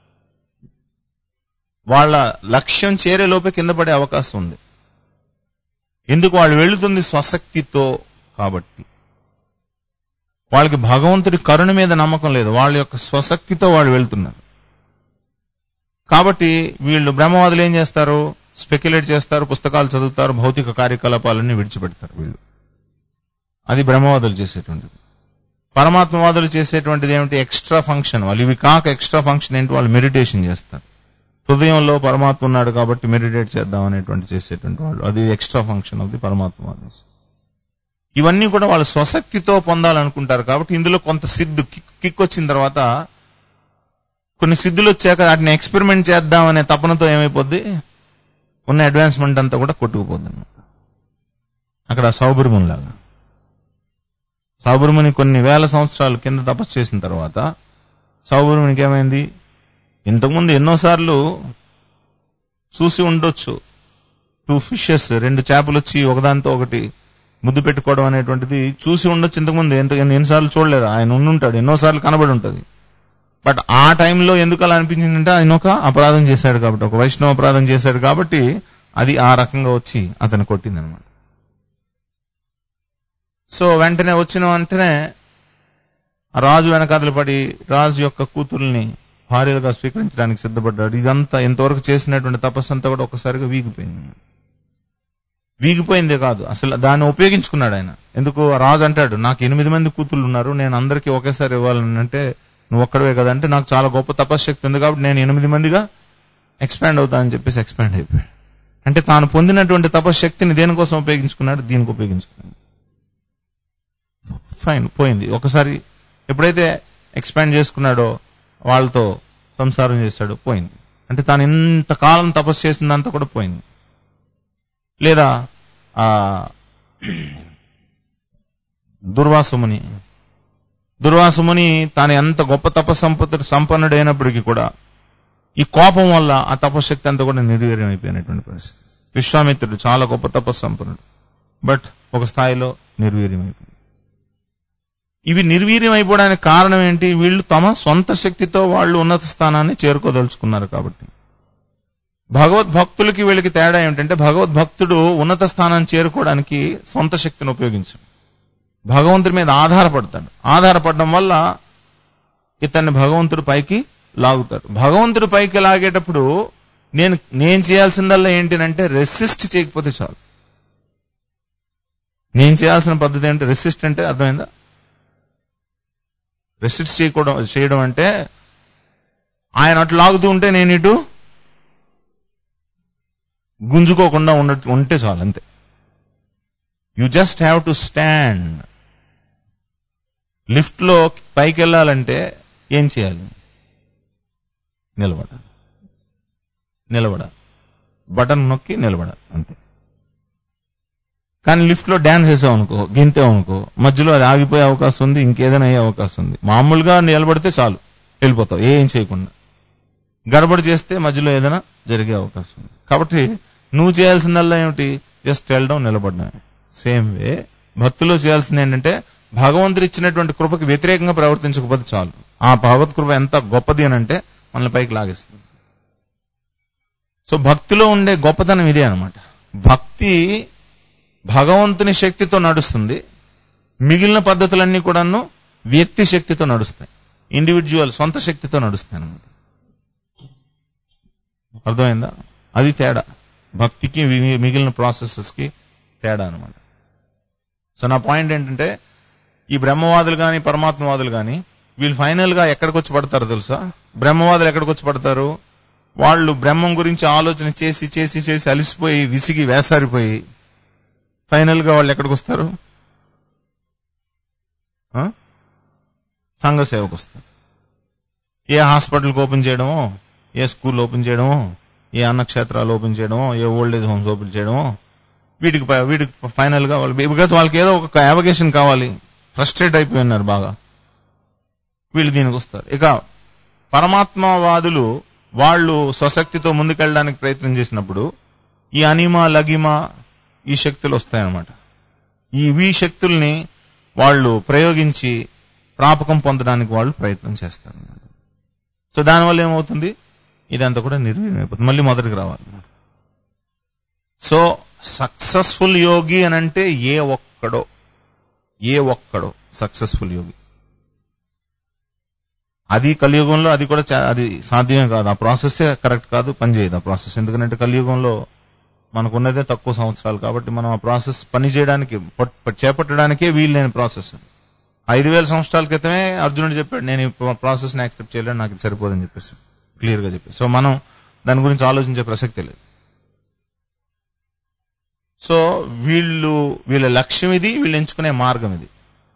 వాళ్ళ లక్ష్యం చేరే లోపే కింద పడే అవకాశం ఉంది ఎందుకు వాళ్ళు వెళుతుంది స్వశక్తితో కాబట్టి వాళ్ళకి భగవంతుడి కరుణ మీద నమ్మకం లేదు వాళ్ళ యొక్క స్వశక్తితో వాళ్ళు వెళ్తున్నారు కాబట్టి వీళ్ళు బ్రహ్మవాదులు ఏం చేస్తారు స్పెక్యులేట్ చేస్తారు పుస్తకాలు చదువుతారు భౌతిక కార్యకలాపాలన్నీ విడిచిపెడతారు వీళ్ళు అది బ్రహ్మవాదులు చేసేటువంటిది పరమాత్మవాదులు చేసేటువంటిది ఏమిటి ఎక్స్ట్రా ఫంక్షన్ వాళ్ళు ఇవి కాక ఎక్స్ట్రా ఫంక్షన్ ఏంటి వాళ్ళు మెడిటేషన్ చేస్తారు హృదయంలో పరమాత్మ ఉన్నాడు కాబట్టి మెడిటేట్ చేద్దాం అనేటువంటి చేసేటువంటి వాళ్ళు అది ఎక్స్ట్రా ఫంక్షన్ ఆఫ్ ది పరమాత్మ ఇవన్నీ కూడా వాళ్ళు స్వశక్తితో పొందాలనుకుంటారు కాబట్టి ఇందులో కొంత సిద్ధు కిక్ కిక్ వచ్చిన తర్వాత కొన్ని సిద్ధులు వచ్చాక వాటిని ఎక్స్పెరిమెంట్ చేద్దాం అనే తపనతో ఏమైపోద్ది ఉన్న అడ్వాన్స్మెంట్ అంతా కూడా కొట్టుకుపోద్ది అన్నమాట అక్కడ సౌబర్ముని లాగా సౌబర్ముని కొన్ని వేల సంవత్సరాలు కింద తపస్సు చేసిన తర్వాత సౌబర్మునికి ఏమైంది ఇంతకుముందు ఎన్నోసార్లు చూసి ఉండొచ్చు టూ ఫిషెస్ రెండు చేపలు వచ్చి ఒకదానితో ఒకటి ముద్దు పెట్టుకోవడం అనేటువంటిది చూసి ఉండొచ్చు ఇంతకుముందు ఎంత ఎన్నిసార్లు చూడలేదు ఆయన ఉండుంటాడు ఎన్నోసార్లు కనబడి ఉంటది బట్ ఆ టైంలో ఎందుకు అలా అనిపించిందంటే ఆయన ఒక అపరాధం చేశాడు కాబట్టి ఒక వైష్ణవ అపరాధం చేశాడు కాబట్టి అది ఆ రకంగా వచ్చి అతను కొట్టింది అనమాట సో వెంటనే వచ్చిన వెంటనే ఆ రాజు వెనకాతలు పడి రాజు యొక్క కూతుర్ని భార్యలుగా స్వీకరించడానికి సిద్ధపడ్డాడు ఇదంతా ఇంతవరకు చేసినటువంటి తపస్సు అంతా కూడా ఒకసారిగా వీగిపోయింది వీగిపోయిందే కాదు అసలు దాన్ని ఉపయోగించుకున్నాడు ఆయన ఎందుకు ఆ రాజు అంటాడు నాకు ఎనిమిది మంది కూతుళ్ళు ఉన్నారు నేను అందరికీ ఒకేసారి ఇవ్వాలని అంటే నువ్వు ఒక్కడవే కదా అంటే నాకు చాలా గొప్ప తపశ్శక్తి ఉంది కాబట్టి నేను ఎనిమిది మందిగా ఎక్స్పాండ్ అవుతా అని చెప్పేసి ఎక్స్పాండ్ అయిపోయాడు అంటే తాను పొందినటువంటి తపశ్శక్తిని దేనికోసం ఉపయోగించుకున్నాడు దీనికి ఉపయోగించుకున్నాడు ఫైన్ పోయింది ఒకసారి ఎప్పుడైతే ఎక్స్పాండ్ చేసుకున్నాడో వాళ్ళతో సంసారం చేశాడో పోయింది అంటే తాను ఇంతకాలం తపస్సు చేసిందంతా కూడా పోయింది లేదా ఆ దుర్వాసముని దుర్వాసముని తాను ఎంత గొప్ప తపస్సంపత్తుడు సంపన్నుడైనప్పటికీ కూడా ఈ కోపం వల్ల ఆ తపశక్తి అంతా కూడా నిర్వీర్యం అయిపోయినటువంటి పరిస్థితి విశ్వామిత్రుడు చాలా గొప్ప తపస్సంపన్నుడు బట్ ఒక స్థాయిలో నిర్వీర్యం అయిపోయింది ఇవి నిర్వీర్యం అయిపోవడానికి కారణం ఏంటి వీళ్ళు తమ సొంత శక్తితో వాళ్ళు ఉన్నత స్థానాన్ని చేరుకోదలుచుకున్నారు కాబట్టి భగవద్భక్తులకి వీళ్ళకి తేడా ఏమిటంటే భగవద్భక్తుడు ఉన్నత స్థానాన్ని చేరుకోవడానికి సొంత శక్తిని ఉపయోగించాడు భగవంతుడి మీద ఆధారపడతాడు ఆధారపడడం వల్ల ఇతన్ని భగవంతుడు పైకి లాగుతాడు భగవంతుడు పైకి లాగేటప్పుడు నేను నేను చేయాల్సిందల్లా ఏంటినంటే రెసిస్ట్ చేయకపోతే చాలు నేను చేయాల్సిన పద్ధతి ఏంటి రెసిస్ట్ అంటే అర్థమైందా రెసిస్ట్ చేయకూడదు చేయడం అంటే ఆయన అటు లాగుతూ ఉంటే నేను ఇటు గుంజుకోకుండా ఉండ ఉంటే చాలు అంతే you just have to stand lift లో పైకి వెళ్ళాలంటే ఏం చేయాలి నిలబడాలి నిలబడాలి బటన్ నొక్కి నిలబడాలి అంతే కానీ లిఫ్ట్ లో డాన్స్ చేసావు అనుకో గింతావు అనుకో మధ్యలో అది ఆగిపోయే అవకాశం ఉంది ఇంకేదైనా అయ్యే అవకాశం ఉంది మామూలుగా నిలబడితే చాలు వెళ్ళిపోతావు ఏం చేయకుండా గడబడి చేస్తే మధ్యలో ఏదైనా జరిగే అవకాశం ఉంది కాబట్టి నువ్వు చేయాల్సిందల్లా ఏమిటి జస్ట్ వెళ్ళడం నిలబడడం సేమ్ వే భక్తిలో చేయాల్సింది ఏంటంటే భగవంతుడు ఇచ్చినటువంటి కృపకి వ్యతిరేకంగా ప్రవర్తించకపోతే చాలు ఆ భగవత్ కృప ఎంత గొప్పది అని అంటే మనల్ని పైకి లాగేస్తుంది సో భక్తిలో ఉండే గొప్పతనం ఇదే అనమాట భక్తి భగవంతుని శక్తితో నడుస్తుంది మిగిలిన పద్ధతులన్నీ కూడాను వ్యక్తి శక్తితో నడుస్తాయి ఇండివిజువల్ సొంత శక్తితో నడుస్తాయి అనమాట అర్థమైందా అది తేడా భక్తికి వి- మిగిలిన ప్రాసెసెస్ కి తేడా అనమాట సో నా పాయింట్ ఏంటంటే ఈ బ్రహ్మవాదులు గాని పరమాత్మవాదులు గాని వీళ్ళు ఫైనల్ గా ఎక్కడికి వచ్చి పడతారు తెలుసా బ్రహ్మవాదులు ఎక్కడికి వచ్చి పడతారు వాళ్ళు బ్రహ్మం గురించి ఆలోచన చేసి చేసి చేసి అలిసిపోయి విసిగి వేసారిపోయి ఫైనల్ గా వాళ్ళు ఎక్కడికి వస్తారు ఆ? సంఘ సేవకు వస్తారు ఏ హాస్పిటల్కి ఓపెన్ చేయడమో ఏ స్కూల్ ఓపెన్ చేయడమో ఏ అన్నక్షేత్రాలు ఓపెన్ చేయడమో ఏ ఓల్డ్ ఏజ్ హోమ్స్ ఓపెన్ చేయడమో వీటికి ప- వీటికి ఫైనల్ గా వాళ్ళు బికాస్ వాళ్ళకి ఏదో ఒక అవగేషన్ కావాలి ఫ్రస్ట్రేట్ అయిపోయి ఉన్నారు బాగా వీళ్ళు దీనికి వస్తారు ఇక పరమాత్మవాదులు వాళ్ళు స్వశక్తితో ముందుకెళ్ళడానికి ప్రయత్నం చేసినప్పుడు ఈ అనిమ లగిమ ఈ శక్తులు వస్తాయన్నమాట ఈ వి శక్తుల్ని వాళ్ళు ప్రయోగించి ప్రాపకం పొందడానికి వాళ్ళు ప్రయత్నం చేస్తారు సో దానివల్ల ఏమవుతుంది ఇదంతా కూడా నిర్వీర్యం అయిపోతుంది మళ్ళీ మొదటికి రావాలి సో సక్సెస్ఫుల్ యోగి అని అంటే ఏ ఒక్కడో ఏ ఒక్కడో సక్సెస్ఫుల్ యోగి అది కలియుగంలో అది కూడా చా- అది సాధ్యమే కాదు ఆ ప్రాసెస్ కరెక్ట్ కాదు పనిచేయదు ఆ ప్రాసెస్ ఎందుకంటే కలియుగంలో మనకున్నదే తక్కువ సంవత్సరాలు కాబట్టి మనం ఆ ప్రాసెస్ పని చేయడానికి పట్- పట్- చేపట్టడానికే వీలు లేని ప్రాసెస్ ఐదు వేల సంవత్సరాల క్రితమే అర్జునుడు చెప్పాడు నేను ఈ ప్రాసెస్ ని యాక్సెప్ట్ చేయలేను నాకు ఇది సరిపోదని చెప్పేసి క్లియర్ గా చెప్పేసి సో మనం దాని గురించి ఆలోచించే ప్రసక్తి లేదు సో వీళ్ళు వీళ్ళ లక్ష్యం ఇది వీళ్ళు ఎంచుకునే మార్గం ఇది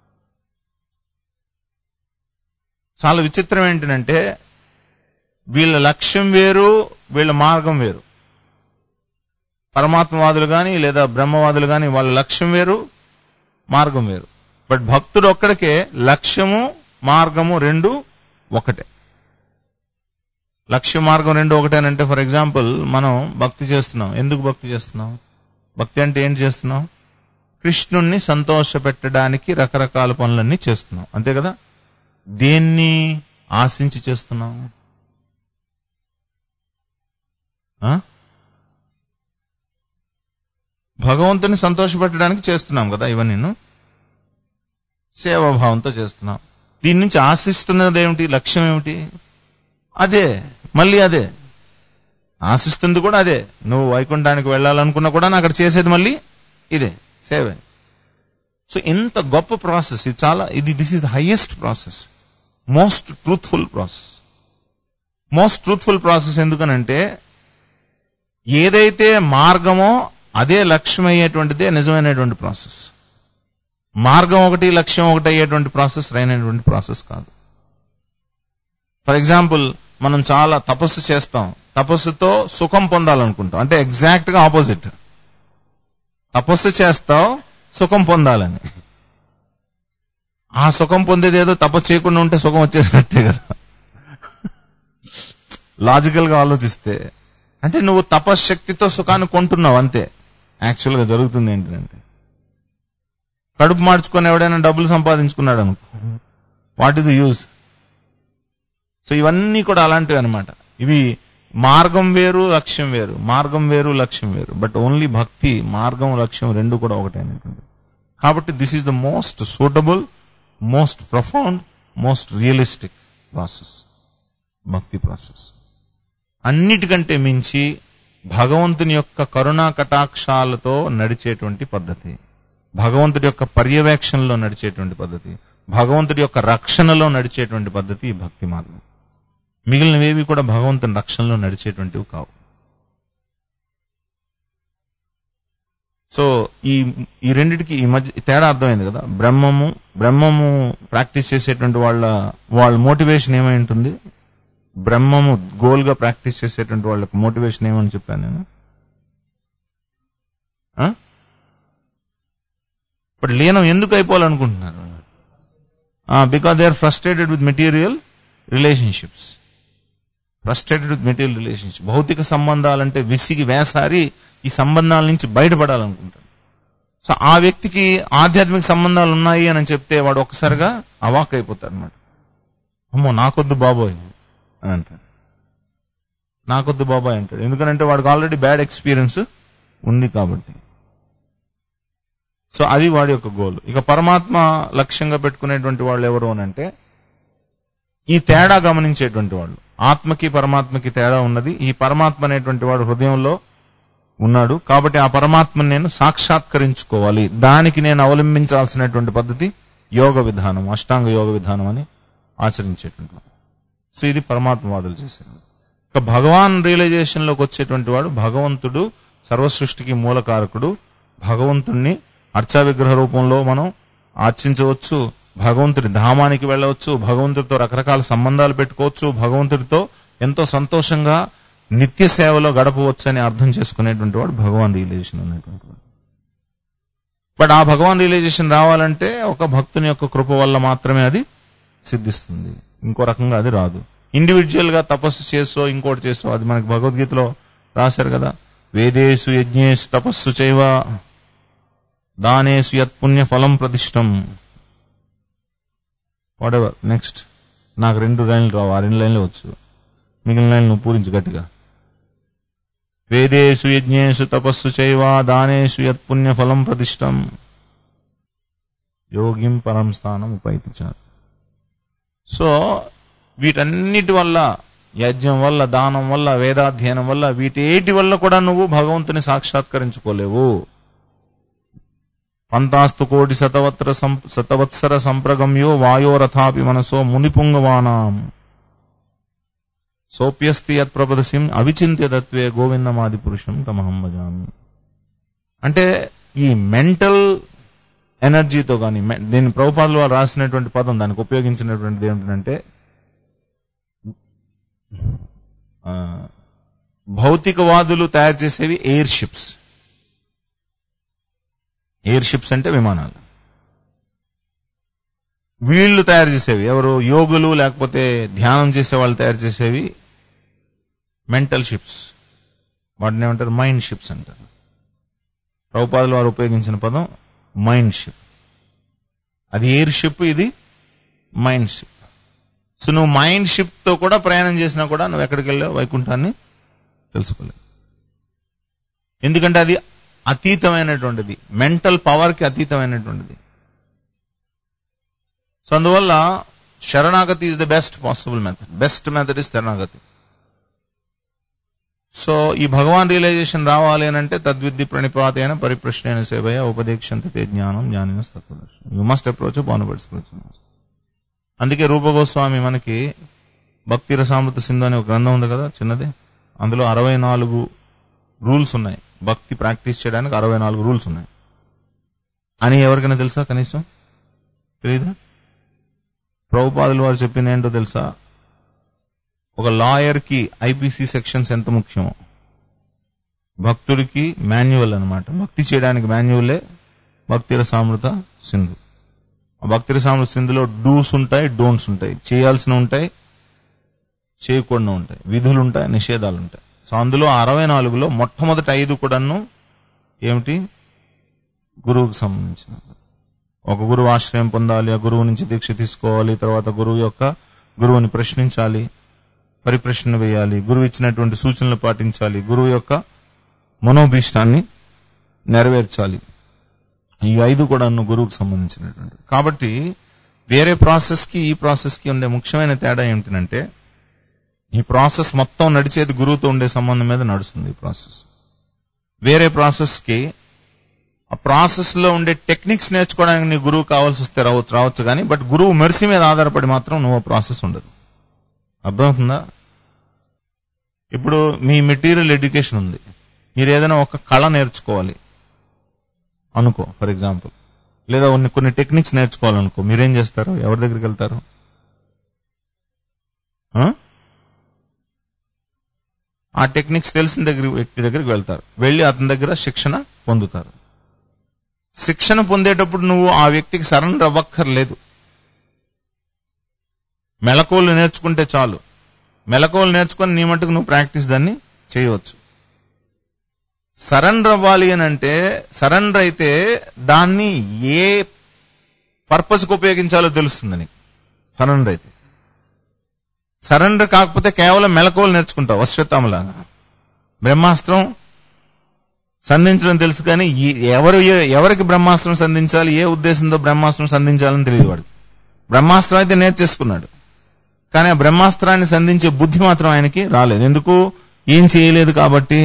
చాలా విచిత్రం ఏంటంటే వీళ్ళ లక్ష్యం వేరు వీళ్ళ మార్గం వేరు పరమాత్మవాదులు గాని లేదా బ్రహ్మవాదులు గాని వాళ్ళ లక్ష్యం వేరు మార్గం వేరు బట్ భక్తుడు ఒక్కడికే లక్ష్యము మార్గము రెండు ఒకటే లక్ష్య మార్గం రెండు ఒకటేనంటే ఫర్ ఎగ్జాంపుల్ మనం భక్తి చేస్తున్నాం ఎందుకు భక్తి చేస్తున్నాం భక్తి అంటే ఏంటి చేస్తున్నాం కృష్ణుణ్ణి సంతోష పెట్టడానికి రకరకాల పనులన్నీ చేస్తున్నాం అంతే కదా దేన్ని ఆశించి చేస్తున్నాం ఆ? భగవంతుని సంతోషపెట్టడానికి చేస్తున్నాం కదా ఇవన్నీ సేవాభావంతో చేస్తున్నాం దీని నుంచి ఆశిస్తున్నది ఏమిటి లక్ష్యం ఏమిటి అదే మళ్ళీ అదే ఆశిస్తుంది కూడా అదే నువ్వు వైకుంఠానికి వెళ్ళాలనుకున్నా కూడా అక్కడ చేసేది మళ్ళీ ఇదే సేవే సో ఇంత గొప్ప ప్రాసెస్ ఇది చాలా ఇది this is the highest process most truthful process most truthful process ఎందుకనంటే ఏదైతే మార్గమో అదే లక్ష్యం అయ్యేటువంటిదే నిజమైనటువంటి ప్రాసెస్ మార్గం ఒకటి లక్ష్యం ఒకటి అయ్యేటువంటి ప్రాసెస్ రైనటువంటి ప్రాసెస్ కాదు ఫర్ ఎగ్జాంపుల్ మనం చాలా తపస్సు చేస్తాం తపస్సుతో సుఖం పొందాలనుకుంటాం అంటే ఎగ్జాక్ట్ గా ఆపోజిట్ తపస్సు చేస్తావు సుఖం పొందాలని ఆ సుఖం పొందేది ఏదో తపస్సు చేయకుండా ఉంటే సుఖం వచ్చేసినట్టే కదా లాజికల్ గా ఆలోచిస్తే అంటే నువ్వు తపశ్శక్తితో సుఖాన్ని కొంటున్నావు అంతే యాక్చువల్ గా జరుగుతుంది ఏంటంటే కడుపు మార్చుకొని ఎవడైనా డబ్బులు సంపాదించుకున్నాడు అనుకో what is the use so ఇవన్నీ కూడా అలాంటివి అనమాట ఇవి మార్గం వేరు లక్ష్యం వేరు మార్గం వేరు లక్ష్యం వేరు బట్ ఓన్లీ భక్తి మార్గం లక్ష్యం రెండు కూడా ఒకటే అనేటువంటి కాబట్టి this is the most suitable most profound most realistic process భక్తి ప్రాసెస్ అన్నిటికంటే మించి భగవంతుని యొక్క కరుణా కటాక్షాలతో నడిచేటువంటి పద్ధతి భగవంతుడి యొక్క పర్యవేక్షణలో నడిచేటువంటి పద్ధతి భగవంతుడి యొక్క రక్షణలో నడిచేటువంటి పద్ధతి ఈ భక్తి మార్గం మిగిలినవేవి కూడా భగవంతుని రక్షణలో నడిచేటువంటివి కావు సో ఈ ఈ రెండిటికి ఈ మధ్య తేడా అర్థమైంది కదా బ్రహ్మము బ్రహ్మము ప్రాక్టీస్ చేసేటువంటి వాళ్ళ వాళ్ళ మోటివేషన్ ఏమై ఉంటుంది బ్రహ్మము గోల్ గా ప్రాక్టీస్ చేసేటువంటి వాళ్ళకి మోటివేషన్ ఏమని చెప్పాను నేను బట్ లీనం ఎందుకు అయిపోవాలనుకుంటున్నారు because they are frustrated with material relationships frustrated with material relationship భౌతిక సంబంధాలంటే విసిగి వేసారి ఈ సంబంధాల నుంచి బయటపడాలనుకుంటాడు సో ఆ వ్యక్తికి ఆధ్యాత్మిక సంబంధాలు ఉన్నాయి అని చెప్తే వాడు ఒక్కసారిగా అవాక్ అయిపోతాడు అనమాట అమ్మో నాకొద్దు బాబోయ్ అని అంటాడు నాకొద్దు బాబాయ్ అంటాడు ఎందుకంటే వాడికి ఆల్రెడీ బ్యాడ్ ఎక్స్పీరియన్స్ ఉంది కాబట్టి సో అది వాడి యొక్క గోల్ ఇక పరమాత్మ లక్ష్యంగా పెట్టుకునేటువంటి వాళ్ళు ఎవరు అని అంటే ఈ తేడా గమనించేటువంటి వాళ్ళు ఆత్మకి పరమాత్మకి తేడా ఉన్నది ఈ పరమాత్మ అనేటువంటి వాడు హృదయంలో ఉన్నాడు కాబట్టి ఆ పరమాత్మను నేను సాక్షాత్కరించుకోవాలి దానికి నేను అవలంబించాల్సినటువంటి పద్ధతి యోగ విధానం అష్టాంగ యోగ విధానం అని ఆచరించేటువంటి వాడు. సో ఇది పరమాత్మవాదులు చేసేది ఇక భగవాన్ రియలైజేషన్ లోకి వచ్చేటువంటి వాడు భగవంతుడు సర్వ సృష్టికి మూలకారకుడు భగవంతుణ్ణి అర్చా విగ్రహ రూపంలో మనం ఆర్చించవచ్చు భగవంతుడి ధామానికి వెళ్ళవచ్చు భగవంతుడితో రకరకాల సంబంధాలు పెట్టుకోవచ్చు భగవంతుడితో ఎంతో సంతోషంగా నిత్య సేవలో గడపవచ్చు అని అర్థం చేసుకునేటువంటి వాడు భగవాన్ రియలైజేషన్ అనేటువంటి వాడు బట్ ఆ భగవాన్ రియలైజేషన్ రావాలంటే ఒక భక్తుని యొక్క కృప వల్ల మాత్రమే అది సిద్ధిస్తుంది ఇంకో రకంగా అది రాదు ఇండివిజువల్ గా తపస్సు చేసో ఇంకోటి చేసో అది మనకి భగవద్గీతలో రాశారు కదా వేదేషు యజ్ఞేషు తపస్సు చైవ దానేషు యత్ పుణ్య ఫలం ప్రతిష్టం వాట్ ఎవర్ నెక్స్ట్ నాకు రెండు లైన్లు రావు ఆ రెండు లైన్లు వచ్చు మిగిలిన లైన్లు నువ్వు పూరించు గట్టిగా వేదేషు యజ్ఞేషు తపస్సు చైవ దానేషు యత్ పుణ్య ఫలం ప్రతిష్టం యోగిం పరం స్థానం ఉపైతిచారు సో వీటన్నిటి వల్ల యజ్ఞం వల్ల దానం వల్ల వేదాధ్యయనం వల్ల వీటేటి వల్ల కూడా నువ్వు భగవంతుని సాక్షాత్కరించుకోలేవు పంతాస్తు కోటి శతవత్ర సం- శతవత్సర సంప్రగమ్యో వాయోరథాపి మనసో మునిపుంగవానాం సోప్యస్తి యత్ ప్రపదసిం అవిచింత్య తత్వే గోవిందమాది పురుషం తమహం భజామి అంటే ఈ మెంటల్ ఎనర్జీతో కానీ దీని ప్రభుపాదులు వారు రాసినటువంటి పదం దానికి ఉపయోగించినటువంటిది ఏమిటంటే ఆ, భౌతికవాదులు తయారు చేసేవి ఎయిర్ షిప్స్ ఎయిర్ షిప్స్ అంటే విమానాలు వీళ్ళు తయారు చేసేవి ఎవరు యోగులు లేకపోతే ధ్యానం చేసే వాళ్ళు తయారు చేసేవి మెంటల్ షిప్స్ వాటిని ఏమంటారు మైండ్ షిప్స్ అంటారు ప్రభుపాదులు వారు ఉపయోగించిన పదం మైండ్ షిప్ అది ఎయిర్ షిప్ ఇది మైండ్ షిప్ సో నువ్వు మైండ్ షిప్ తో కూడా ప్రయాణం చేసినా కూడా నువ్వు ఎక్కడికి వెళ్ళావు వైకుంఠాన్ని తెలుసుకోలేవు ఎందుకంటే అది అతీతమైనటువంటిది మెంటల్ పవర్ కి అతీతమైనటువంటిది సో అందువల్ల శరణాగతి is the best possible method best method is శరణాగతి సో ఈ భగవాన్ రియలైజేషన్ రావాలి అని అంటే తద్విద్ది ప్రణిపాతైన పరిప్రశ్న సేవయ ఉపదేక్షంత తే జ్ఞానం జ్ఞానిన తత్వదర్శనం యు మస్ట్ అప్రోచ్ బానుబడి అందుకే రూపగోస్వామి మనకి భక్తి రసామృత సింధు అనే ఒక గ్రంథం ఉంది కదా చిన్నది అందులో అరవై నాలుగు రూల్స్ ఉన్నాయి భక్తి ప్రాక్టీస్ చేయడానికి అరవై నాలుగు రూల్స్ ఉన్నాయి అని ఎవరికైనా తెలుసా కనీసం తెలీదా ప్రభుపాదులు వారు చెప్పింది ఏంటో తెలుసా ఒక లాయర్ కి ఐపీసీ సెక్షన్స్ ఎంత ముఖ్యమో భక్తుడికి మాన్యువల్ అన్నమాట భక్తి చేయడానికి మాన్యువలే భక్తి రసామృత సింధు ఆ భక్తి రసామృత సింధులో డూస్ ఉంటాయి డోంట్స్ ఉంటాయి చేయాల్సిన ఉంటాయి చేయకుండా ఉంటాయి విధులు ఉంటాయి నిషేధాలు ఉంటాయి సో అందులో అరవై నాలుగులో మొట్టమొదటి ఐదు కూడాను ఏమిటి గురువుకు సంబంధించిన ఒక గురువు ఆశ్రయం పొందాలి ఆ గురువు నుంచి దీక్ష తీసుకోవాలి తర్వాత గురువు యొక్క గురువుని ప్రశ్నించాలి పరిప్రశ్న వేయాలి గురువు ఇచ్చినటువంటి సూచనలు పాటించాలి గురువు యొక్క మనోభీష్టాన్ని నెరవేర్చాలి ఈ ఐదు కూడా గురువుకు సంబంధించినటువంటి కాబట్టి వేరే ప్రాసెస్ కి ఈ ప్రాసెస్ కి ఉండే ముఖ్యమైన తేడా ఏమిటంటే ఈ ప్రాసెస్ మొత్తం నడిచేది గురువుతో ఉండే సంబంధం మీద నడుస్తుంది ఈ ప్రాసెస్ వేరే ప్రాసెస్ కి ఆ ప్రాసెస్ లో ఉండే టెక్నిక్స్ నేర్చుకోవడానికి నీ గురువు కావాల్సి వస్తే రావచ్చు రావచ్చు కానీ బట్ గురువు మెర్సీ మీద ఆధారపడి మాత్రం నువ్వు ప్రాసెస్ ఉండదు అర్థమవుతుందా ఇప్పుడు మీ మెటీరియల్ ఎడ్యుకేషన్ ఉంది మీరు ఏదైనా ఒక కళ నేర్చుకోవాలి అనుకో ఫర్ ఎగ్జాంపుల్ లేదా కొన్ని కొన్ని టెక్నిక్స్ నేర్చుకోవాలనుకో మీరేం చేస్తారు ఎవరి దగ్గరికి వెళ్తారు ఆ? ఆ టెక్నిక్స్ తెలిసిన దగ్గర వ్యక్తి దగ్గరికి వెళ్తారు వెళ్ళి అతని దగ్గర శిక్షణ పొందుతారు శిక్షణ పొందేటప్పుడు నువ్వు ఆ వ్యక్తికి సరెండర్ అవ్వక్కర్లేదు మెలకువలు నేర్చుకుంటే చాలు మెలకువలు నేర్చుకొని నీ మటుకు నువ్వు ప్రాక్టీస్ దాన్ని చేయవచ్చు సరెండర్ అవ్వాలి అని అంటే సరెండర్ అయితే దాన్ని ఏ పర్పస్కి ఉపయోగించాలో తెలుస్తుంది నీకు సరెండర్ అయితే సరెండర్ కాకపోతే కేవలం మెలకువలు నేర్చుకుంటావు వశ్వతాములాగా బ్రహ్మాస్త్రం సంధించడం తెలుసు కానీ ఈ- ఎవరు ఏ- ఎవరికి బ్రహ్మాస్త్రం సంధించాలి ఏ ఉద్దేశంతో బ్రహ్మాస్త్రం సంధించాలని తెలియదు వాడు బ్రహ్మాస్త్రం అయితే నేర్చేసుకున్నాడు కానీ ఆ బ్రహ్మాస్త్రాన్ని సంధించే బుద్ధి మాత్రం ఆయనకి రాలేదు ఎందుకు ఏం చేయలేదు కాబట్టి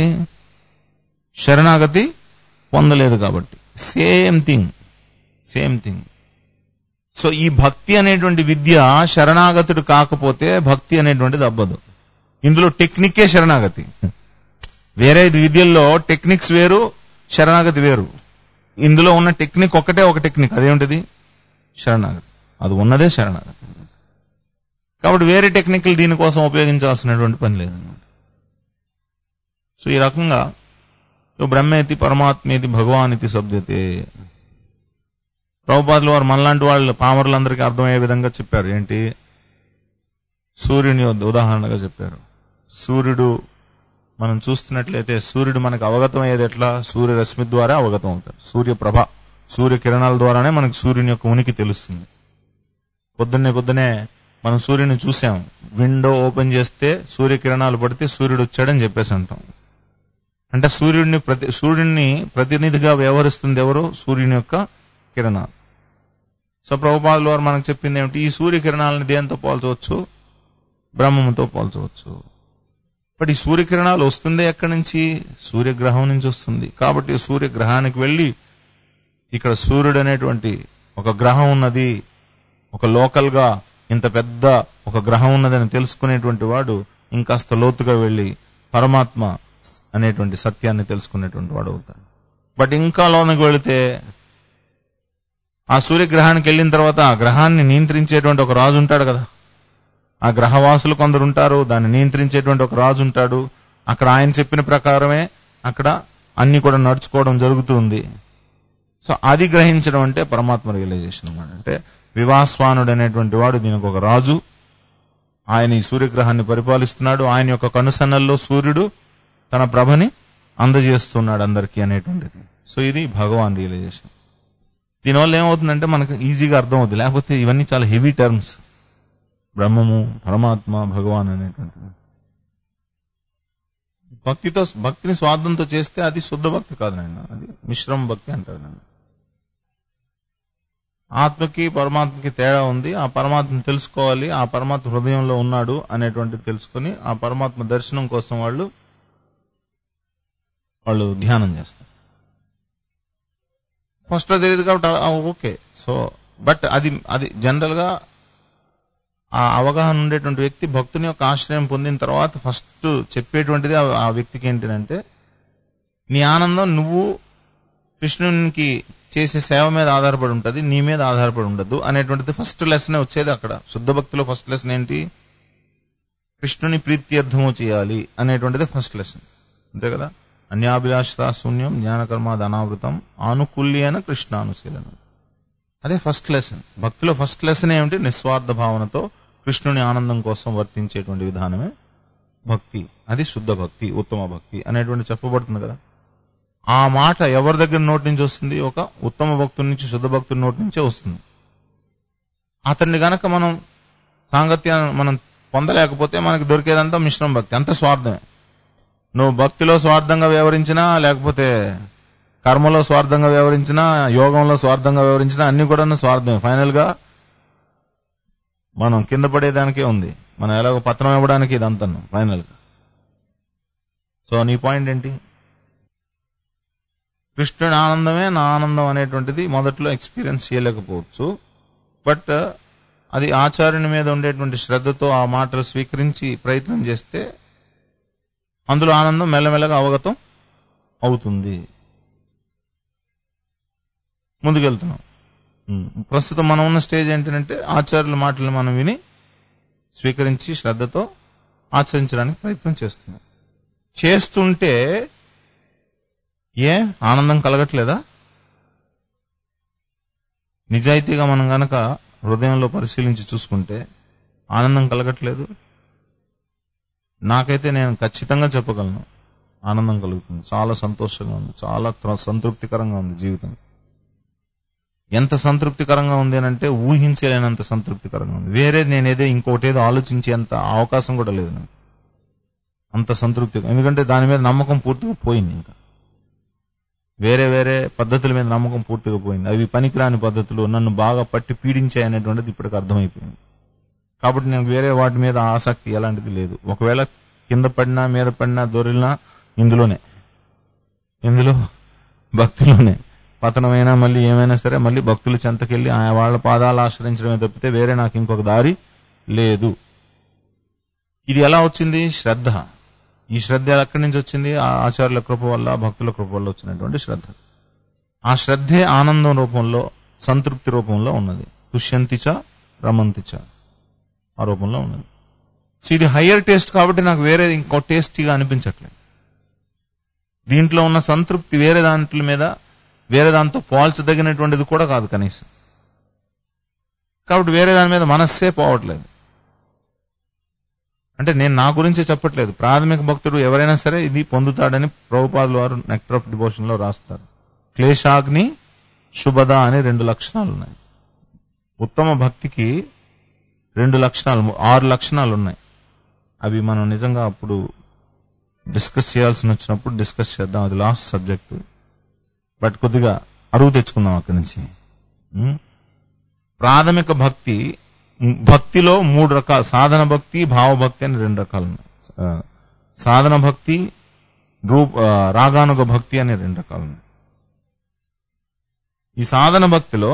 శరణాగతి పొందలేదు కాబట్టి same thing same thing so ఈ భక్తి అనేటువంటి విద్య శరణాగతుడు కాకపోతే భక్తి అనేటువంటిది అవ్వదు ఇందులో టెక్నికే శరణాగతి వేరే విద్యల్లో టెక్నిక్స్ వేరు శరణాగతి వేరు ఇందులో ఉన్న టెక్నిక్ ఒకటే ఒక టెక్నిక్ అదేమిటిది శరణాగతి అది ఉన్నదే శరణాగతి కాబట్టి వేరే టెక్నికల్ దీనికోసం ఉపయోగించాల్సినటువంటి పని లేదన్నమాట సో ఈ రకంగా సో బ్రహ్మేతి పరమాత్మేతి భగవాన్ ఇది శబ్దతే ప్రభుపాదులు వారు మనలాంటి వాళ్ళు పామరులందరికీ అర్థమయ్యే విధంగా చెప్పారు ఏంటి సూర్యుని ఉదాహరణగా చెప్పారు సూర్యుడు మనం చూస్తున్నట్లయితే సూర్యుడు మనకు అవగతం అయ్యేది ఎట్లా సూర్య రశ్మి ద్వారా అవగతం అవుతాడు సూర్య ప్రభ సూర్య కిరణాల ద్వారానే మనకు సూర్యుని యొక్క ఉనికి తెలుస్తుంది పొద్దున్నే పొద్దునే మనం సూర్యుని చూసాం విండో ఓపెన్ చేస్తే సూర్య కిరణాలు పడితే సూర్యుడు వచ్చాడని చెప్పేసి అంటాం అంటే సూర్యుడిని ప్రతి సూర్యుడిని ప్రతినిధిగా వ్యవహరిస్తుంది ఎవరు సూర్యుని యొక్క కిరణాలు సో ప్రభుపాదుల వారు మనకు చెప్పింది ఏమిటి ఈ సూర్య కిరణాలను దేంతో పోల్చవచ్చు బ్రహ్మముతో పోల్చవచ్చు బట్ ఈ సూర్యకిరణాలు వస్తుంది ఎక్కడి నుంచి సూర్యగ్రహం నుంచి వస్తుంది కాబట్టి సూర్యగ్రహానికి వెళ్ళి ఇక్కడ సూర్యుడు అనేటువంటి ఒక గ్రహం ఉన్నది ఒక లోకల్ గా ఇంత పెద్ద ఒక గ్రహం ఉన్నదని తెలుసుకునేటువంటి వాడు ఇంకాస్త లోతుగా వెళ్ళి పరమాత్మ అనేటువంటి సత్యాన్ని తెలుసుకునేటువంటి వాడు అవుతాడు బట్ ఇంకా లోనికి వెళితే ఆ సూర్యగ్రహానికి వెళ్ళిన తర్వాత ఆ గ్రహాన్ని నియంత్రించేటువంటి ఒక రాజు ఉంటాడు కదా ఆ గ్రహవాసులు కొందరు ఉంటారు దాన్ని నియంత్రించేటువంటి ఒక రాజు ఉంటాడు అక్కడ ఆయన చెప్పిన ప్రకారమే అక్కడ అన్ని కూడా నడుచుకోవడం జరుగుతుంది సో అది గ్రహించడం అంటే పరమాత్మ రియలైజేషన్ అన్నమాట అంటే వివాస్వానుడు అనేటువంటి వాడు దీనికి ఒక రాజు ఆయన ఈ సూర్యగ్రహాన్ని పరిపాలిస్తున్నాడు ఆయన యొక్క కనుసన్నల్లో సూర్యుడు తన ప్రభని అందజేస్తున్నాడు అందరికీ అనేటువంటిది సో ఇది భగవాన్ రియలైజేషన్ దీనివల్ల ఏమవుతుందంటే మనకు ఈజీగా అర్థం అవుతుంది లేకపోతే ఇవన్నీ చాలా హెవీ టర్మ్స్ బ్రహ్మము పరమాత్మ భగవాన్ అనేటువంటిది భక్తితో భక్తిని స్వార్థంతో చేస్తే అది శుద్ధ భక్తి కాదు నాయన అది మిశ్రమ భక్తి అంటారు నన్ను ఆత్మకి పరమాత్మకి తేడా ఉంది ఆ పరమాత్మను తెలుసుకోవాలి ఆ పరమాత్మ హృదయంలో ఉన్నాడు అనేటువంటిది తెలుసుకుని ఆ పరమాత్మ దర్శనం కోసం వాళ్ళు వాళ్ళు ధ్యానం చేస్తారు ఫస్ట్ తెలియదు కాబట్టి ఆ, ఓకే సో బట్ అది అది జనరల్ గా ఆ అవగాహన ఉండేటువంటి వ్యక్తి భక్తుని యొక్క ఆశ్రయం పొందిన తర్వాత ఫస్ట్ చెప్పేటువంటిది ఆ- ఆ వ్యక్తికి ఏంటంటే నీ ఆనందం నువ్వు కృష్ణునికి చేసే సేవ మీద ఆధారపడి ఉంటది నీ మీద ఆధారపడి ఉండదు అనేటువంటిది ఫస్ట్ లెసన్ వచ్చేది అక్కడ శుద్ధ భక్తిలో ఫస్ట్ లెసన్ ఏంటి కృష్ణుని ప్రీత్యర్థము చేయాలి అనేటువంటిది ఫస్ట్ లెసన్ అంతే కదా అన్యాభిలాషత శూన్యం జ్ఞానకర్మ ధనావృతం ఆనుకూల్యన కృష్ణానుశీలనం అదే ఫస్ట్ లెసన్ భక్తిలో ఫస్ట్ లెసన్ ఏమిటి నిస్వార్థ భావనతో కృష్ణుని ఆనందం కోసం వర్తించేటువంటి విధానమే భక్తి అది శుద్ధ భక్తి ఉత్తమ భక్తి అనేటువంటి చెప్పబడుతుంది కదా ఆ మాట ఎవరి దగ్గర నోటి నుంచి వస్తుంది ఒక ఉత్తమ భక్తుడి నుంచి శుద్ధ భక్తుడి నోటి నుంచే వస్తుంది అతన్ని గనక మనం సాంగత్యాన్ని మనం పొందలేకపోతే మనకి దొరికేదంతా మిశ్రమ భక్తి అంత స్వార్థమే నువ్వు భక్తిలో స్వార్థంగా వ్యవహరించినా లేకపోతే కర్మలో స్వార్థంగా వ్యవహరించినా యోగంలో స్వార్థంగా వ్యవహరించినా అన్ని కూడా స్వార్థమే ఫైనల్ గా మనం కింద పడేదానికే ఉంది మనం ఎలాగో పత్రం ఇవ్వడానికి ఇదంతా ఫైనల్ గా సో నీ పాయింట్ ఏంటి కృష్ణుడి ఆనందమే నా ఆనందం అనేటువంటిది మొదట్లో ఎక్స్పీరియన్స్ చేయలేకపోవచ్చు బట్ అది ఆచార్యుని మీద ఉండేటువంటి శ్రద్ధతో ఆ మాటలు స్వీకరించి ప్రయత్నం చేస్తే అందులో ఆనందం మెల్లమెల్లగా అవగతం అవుతుంది ముందుకెళ్తున్నాం ఉమ్. ప్రస్తుతం మనం ఉన్న స్టేజ్ ఏంటంటే ఆచార్యుల మాటలు మనం విని స్వీకరించి శ్రద్ధతో ఆచరించడానికి ప్రయత్నం చేస్తున్నాం చేస్తుంటే ఏ ఆనందం కలగట్లేదా నిజాయితీగా మనం గనక హృదయంలో పరిశీలించి చూసుకుంటే ఆనందం కలగట్లేదు నాకైతే నేను ఖచ్చితంగా చెప్పగలను ఆనందం కలుగుతుంది చాలా సంతోషంగా ఉంది చాలా త్ర- సంతృప్తికరంగా ఉంది జీవితం ఎంత సంతృప్తికరంగా ఉంది అని అంటే ఊహించలేనంత సంతృప్తికరంగా ఉంది వేరే నేనేదో ఇంకోటేదో ఆలోచించేంత అవకాశం కూడా లేదు నాకు అంత సంతృప్తిగా ఎందుకంటే దాని మీద నమ్మకం పూర్తిగా పోయింది ఇంకా వేరే వేరే పద్ధతుల మీద నమ్మకం పూర్తిగా పోయింది అవి పనికిరాని పద్ధతులు నన్ను బాగా పట్టి పీడించాయి అనేటువంటిది ఇప్పటికి అర్థమైపోయింది కాబట్టి నేను వేరే వాటి మీద ఆసక్తి ఎలాంటిది లేదు ఒకవేళ కింద పడినా మీద పడినా దొరిలినా ఇందులోనే ఇందులో భక్తిలోనే పతనమైనా మళ్ళీ ఏమైనా సరే మళ్ళీ భక్తుల చెంతకెళ్ళి ఆ వాళ్ళ పాదాలు ఆశ్రయించడమే తప్పితే వేరే నాకు ఇంకొక దారి లేదు ఇది ఎలా వచ్చింది శ్రద్ధ ఈ శ్రద్ధ ఎక్కడి నుంచి వచ్చింది ఆ ఆచార్యుల కృప వల్ల భక్తుల కృప వల్ల వచ్చినటువంటి శ్రద్ధ ఆ శ్రద్ధే ఆనందం రూపంలో సంతృప్తి రూపంలో ఉన్నది తుష్యంతిచ రమంతిచ ఆ రూపంలో ఉన్నది సో ఇది హయ్యర్ టేస్ట్ కాబట్టి నాకు వేరే ఇంకో టేస్టీగా అనిపించట్లేదు దీంట్లో ఉన్న సంతృప్తి వేరే దాంట్ల మీద వేరే దాంతో పోల్చదగినటువంటిది కూడా కాదు కనీసం కాబట్టి వేరే దాని మీద మనస్సే పోవట్లేదు అంటే నేను నా గురించి చెప్పట్లేదు ప్రాథమిక భక్తుడు ఎవరైనా సరే ఇది పొందుతాడని ప్రభుపాదుల వారు నెక్టర్ ఆఫ్ డివోషన్ లో రాస్తారు క్లేశాగ్ని శుభద అని రెండు లక్షణాలు ఉన్నాయి ఉత్తమ భక్తికి రెండు లక్షణాలు ఆరు లక్షణాలు ఉన్నాయి అవి మనం నిజంగా అప్పుడు డిస్కస్ చేయాల్సి వచ్చినప్పుడు డిస్కస్ చేద్దాం అది లాస్ట్ సబ్జెక్ట్ బట్ కొద్దిగా అరువు తెచ్చుకుందాం అక్కడి నుంచి ఉం? ప్రాథమిక భక్తి ఉం, భక్తిలో మూడు రకాలు సాధన భక్తి భావభక్తి అని రెండు రకాలు ఉన్నాయి ఆ, సాధన భక్తి రూప ఆ, రాగానుగ భక్తి అని రెండు రకాలు ఉన్నాయి ఈ సాధన భక్తిలో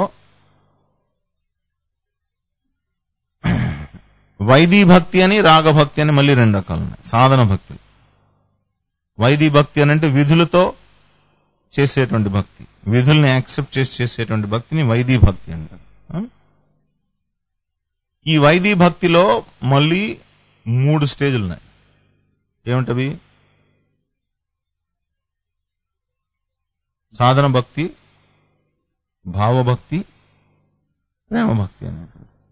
వైదీ భక్తి అని రాగభక్తి అని మళ్ళీ రెండు రకాలు ఉన్నాయి సాధన భక్తి వైదీ భక్తి అని అంటే విధులతో చేసేటువంటి భక్తి విధుల్ని యాక్సెప్ట్ చేసి చేసేటువంటి భక్తిని వైదీ భక్తి అంటారు ఆ? ఈ వైదీ భక్తిలో మళ్ళీ మూడు స్టేజ్లు ఉన్నాయి ఏమిటవి సాధన భక్తి భావభక్తి ప్రేమ భక్తి అనేటువంటి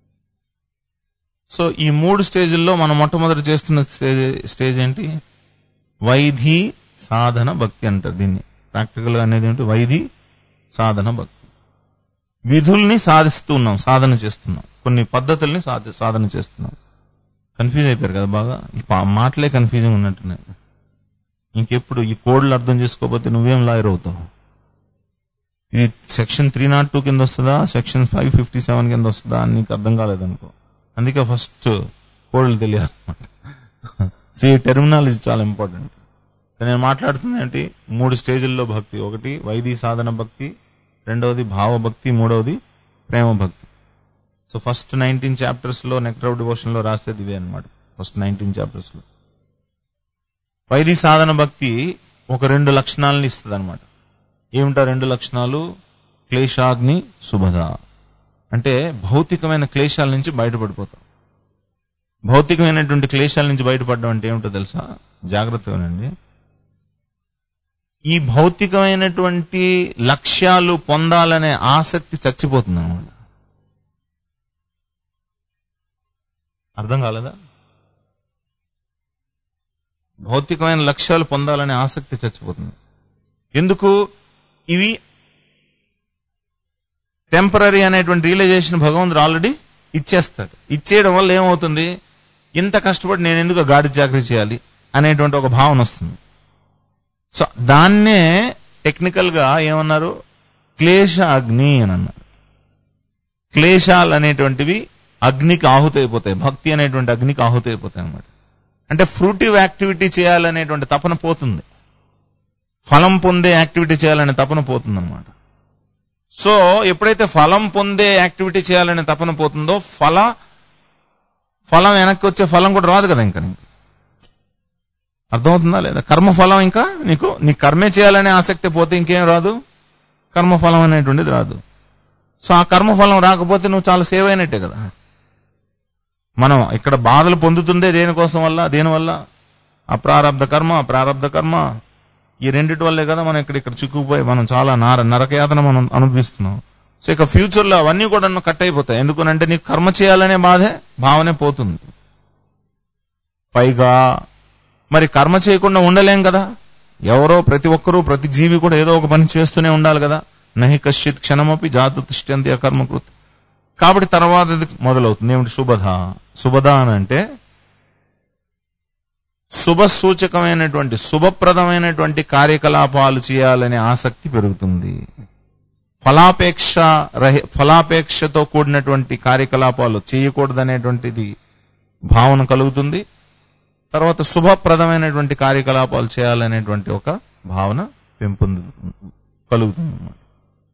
సో ఈ మూడు స్టేజ్ల్లో మనం మొట్టమొదటి చేస్తున్న స్టేజ్ స్టేజ్ ఏంటి వైధి సాధన భక్తి అంటారు దీన్ని ప్రాక్టికల్ గా అనేది ఏంటి వైధి సాధన భక్తి విధుల్ని సాధిస్తూ ఉన్నాం సాధన చేస్తున్నాం కొన్ని పద్ధతుల్ని సాధ- సాధన చేస్తున్నాం కన్ఫ్యూజ్ అయిపోయారు కదా బాగా ఈ పా- మాటలే కన్ఫ్యూజింగ్ ఉన్నట్టున్నాయి ఇంకెప్పుడు ఈ కోడ్లు అర్థం చేసుకోకపోతే నువ్వేం లాయర్ అవుతావు ఇది సెక్షన్ త్రీ నాట్ టూ కింద వస్తుందా సెక్షన్ ఫైవ్ ఫిఫ్టీ సెవెన్ కింద వస్తుందా అని నీకు అర్థం కాలేదనుకో అందుకే ఫస్ట్ కోడ్లు తెలియాలన్నమాట సో ఈ టెర్మినాలజీ చాలా ఇంపార్టెంట్ నేను మాట్లాడుతుంది ఏంటి మూడు స్టేజ్ల్లో భక్తి ఒకటి వైదీ సాధన భక్తి రెండవది భావభక్తి మూడవది ప్రేమ భక్తి సో ఫస్ట్ నైన్టీన్ చాప్టర్స్ లో నెక్టర్ ఆఫ్ డివోషన్ లో రాసేది ఇవే అనమాట ఫస్ట్ నైన్టీన్ చాప్టర్స్ లో వైదీ సాధన భక్తి ఒక రెండు లక్షణాలను ఇస్తుంది అనమాట ఏమిటా రెండు లక్షణాలు క్లేశాగ్ని శుభద అంటే భౌతికమైన క్లేశాల నుంచి బయటపడిపోతాం భౌతికమైనటువంటి క్లేశాల నుంచి బయటపడడం అంటే ఏమిటో తెలుసా జాగ్రత్తగానండి ఈ భౌతికమైనటువంటి లక్ష్యాలు పొందాలనే ఆసక్తి చచ్చిపోతుంది అనమాట అర్థం కాలేదా భౌతికమైన లక్ష్యాలు పొందాలనే ఆసక్తి చచ్చిపోతుంది ఎందుకు ఇవి టెంపరీ అనేటువంటి రియలైజేషన్ భగవంతుడు ఆల్రెడీ ఇచ్చేస్తాడు ఇచ్చేయడం వల్ల ఏమవుతుంది ఇంత కష్టపడి నేను ఎందుకు గాడి చాకరీ చేయాలి అనేటువంటి ఒక భావన వస్తుంది సో దాన్నే టెక్నికల్ గా ఏమన్నారు క్లేశ అగ్ని అని అన్నారు క్లేశాలు అనేటువంటివి అగ్నికి ఆహుతి అయిపోతాయి భక్తి అనేటువంటి అగ్నికి ఆహుతి అయిపోతాయి అనమాట అంటే ఫ్రూటివ్ యాక్టివిటీ చేయాలనేటువంటి తపన పోతుంది ఫలం పొందే యాక్టివిటీ చేయాలనే తపన పోతుంది అనమాట సో ఎప్పుడైతే ఫలం పొందే యాక్టివిటీ చేయాలనే తపన పోతుందో ఫల ఫలం వెనక్కి వచ్చే ఫలం కూడా రాదు కదా ఇంకా నీకు అర్థమవుతుందా లేదా కర్మఫలం ఇంకా నీకు నీ కర్మే చేయాలనే ఆసక్తి పోతే ఇంకేం రాదు కర్మఫలం అనేటువంటిది రాదు సో ఆ కర్మఫలం రాకపోతే నువ్వు చాలా సేవ్ అయినట్టే కదా మనం ఇక్కడ బాధలు పొందుతుందే దేనికోసం వల్ల దేనివల్ల అప్రారబ్ధ కర్మ అప్రారబ్ధ కర్మ ఈ రెండిటి వల్లే కదా మనం ఇక్కడ ఇక్కడ చిక్కుకుపోయి మనం చాలా నార నరకయాతన మనం అనుభవిస్తున్నాం సో ఇక ఫ్యూచర్ లో అవన్నీ కూడా కట్ అయిపోతాయి ఎందుకనంటే నీకు కర్మ చేయాలనే బాధే భావనే పోతుంది పైగా మరి కర్మ చేయకుండా ఉండలేం కదా ఎవరో ప్రతి ఒక్కరూ ప్రతి జీవి కూడా ఏదో ఒక పని చేస్తూనే ఉండాలి కదా నహి కశ్చిత్ క్షణమపి జాతు తిష్టంతి అకర్మకృతి కాబట్టి తర్వాత ఇది మొదలవుతుంది ఏమిటి శుభధ శుభధ అని అంటే శుభ సూచకమైనటువంటి శుభప్రదమైనటువంటి కార్యకలాపాలు చేయాలనే ఆసక్తి పెరుగుతుంది ఫలాపేక్ష రహి ఫలాపేక్షతో కూడినటువంటి కార్యకలాపాలు చేయకూడదనేటువంటిది భావన కలుగుతుంది తర్వాత శుభప్రదమైనటువంటి కార్యకలాపాలు చేయాలనేటువంటి ఒక భావన పెంపొందు కలుగుతుంది అన్నమాట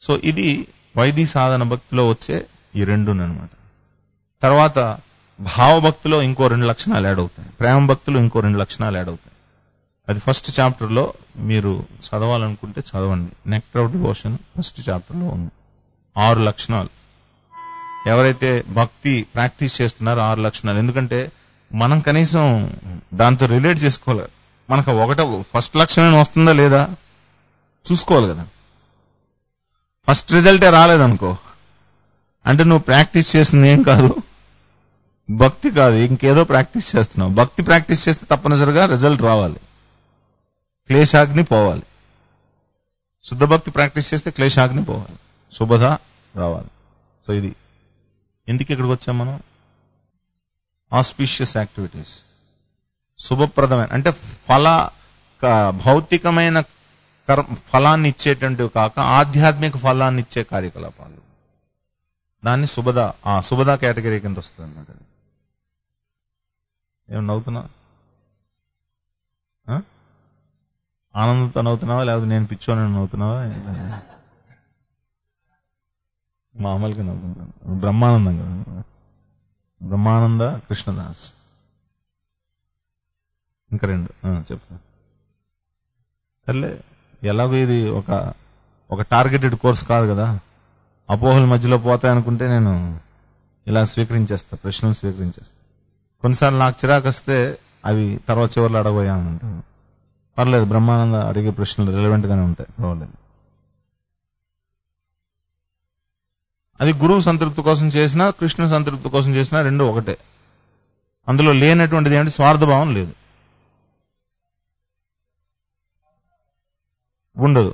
సో ఇది వైదీ సాధన భక్తిలో వచ్చే ఈ రెండునమాట తర్వాత భావభక్తిలో ఇంకో రెండు లక్షణాలు యాడ్ అవుతాయి ప్రేమ భక్తిలో ఇంకో రెండు లక్షణాలు యాడ్ అవుతాయి అది ఫస్ట్ చాప్టర్ లో మీరు చదవాలనుకుంటే చదవండి Nectar of Devotion first chapter లో ఉంది ఆరు లక్షణాలు ఎవరైతే భక్తి ప్రాక్టీస్ చేస్తున్నారో ఆరు లక్షణాలు ఎందుకంటే మనం కనీసం దాంతో రిలేట్ చేసుకోవాలి మనకు ఒకట ఫస్ట్ లక్షణం వస్తుందా లేదా చూసుకోవాలి కదా ఫస్ట్ రిజల్టే రాలేదనుకో అంటే నువ్వు ప్రాక్టీస్ చేసింది ఏం కాదు భక్తి కాదు ఇంకేదో ప్రాక్టీస్ చేస్తున్నావు భక్తి ప్రాక్టీస్ చేస్తే తప్పనిసరిగా రిజల్ట్ రావాలి క్లేశాగ్ని పోవాలి శుద్ధ భక్తి ప్రాక్టీస్ చేస్తే క్లేశాగ్ని పోవాలి శుభద రావాలి సో ఇది ఎందుకు ఇక్కడికి వచ్చాం మనం ఆస్పీషియస్ యాక్టివిటీస్ శుభప్రదమైన అంటే ఫల క- భౌతికమైన కర్మ ఫలాన్ని ఇచ్చేటువంటివి కాక ఆధ్యాత్మిక ఫలాన్ని ఇచ్చే కార్యకలాపాలు దాన్ని శుభద ఆ శుభద కేటగిరీ కింద వస్తుంది అనమాట ఏమన్నా నవ్వుతున్నా ఆ? ఆనందంతో నవ్వుతున్నావా లేకపోతే నేను పిచ్చోని నవ్వుతున్నావా మామూలుగా నవ్వుతున్నాను బ్రహ్మానందం కదా బ్రహ్మానంద కృష్ణదాస్ ఇంకా రెండు ఆ, చెప్పు సర్లే ఎలాగో ఇది ఒక ఒక టార్గెటెడ్ కోర్స్ కాదు కదా అపోహల మధ్యలో పోతాయనుకుంటే నేను ఇలా స్వీకరించేస్తా ప్రశ్నలు స్వీకరించేస్తా కొన్నిసార్లు నాకు చిరాకు వస్తే అవి తర్వాత చివరిలో అడగబోయాను పర్లేదు బ్రహ్మానంద అడిగే ప్రశ్నలు రిలవెంట్ గానే ఉంటాయి పర్వాలేదు అది గురువు సంతృప్తి కోసం చేసినా కృష్ణ సంతృప్తి కోసం చేసినా రెండు ఒకటే అందులో లేనటువంటిది ఏమిటి స్వార్థభావం లేదు ఉండదు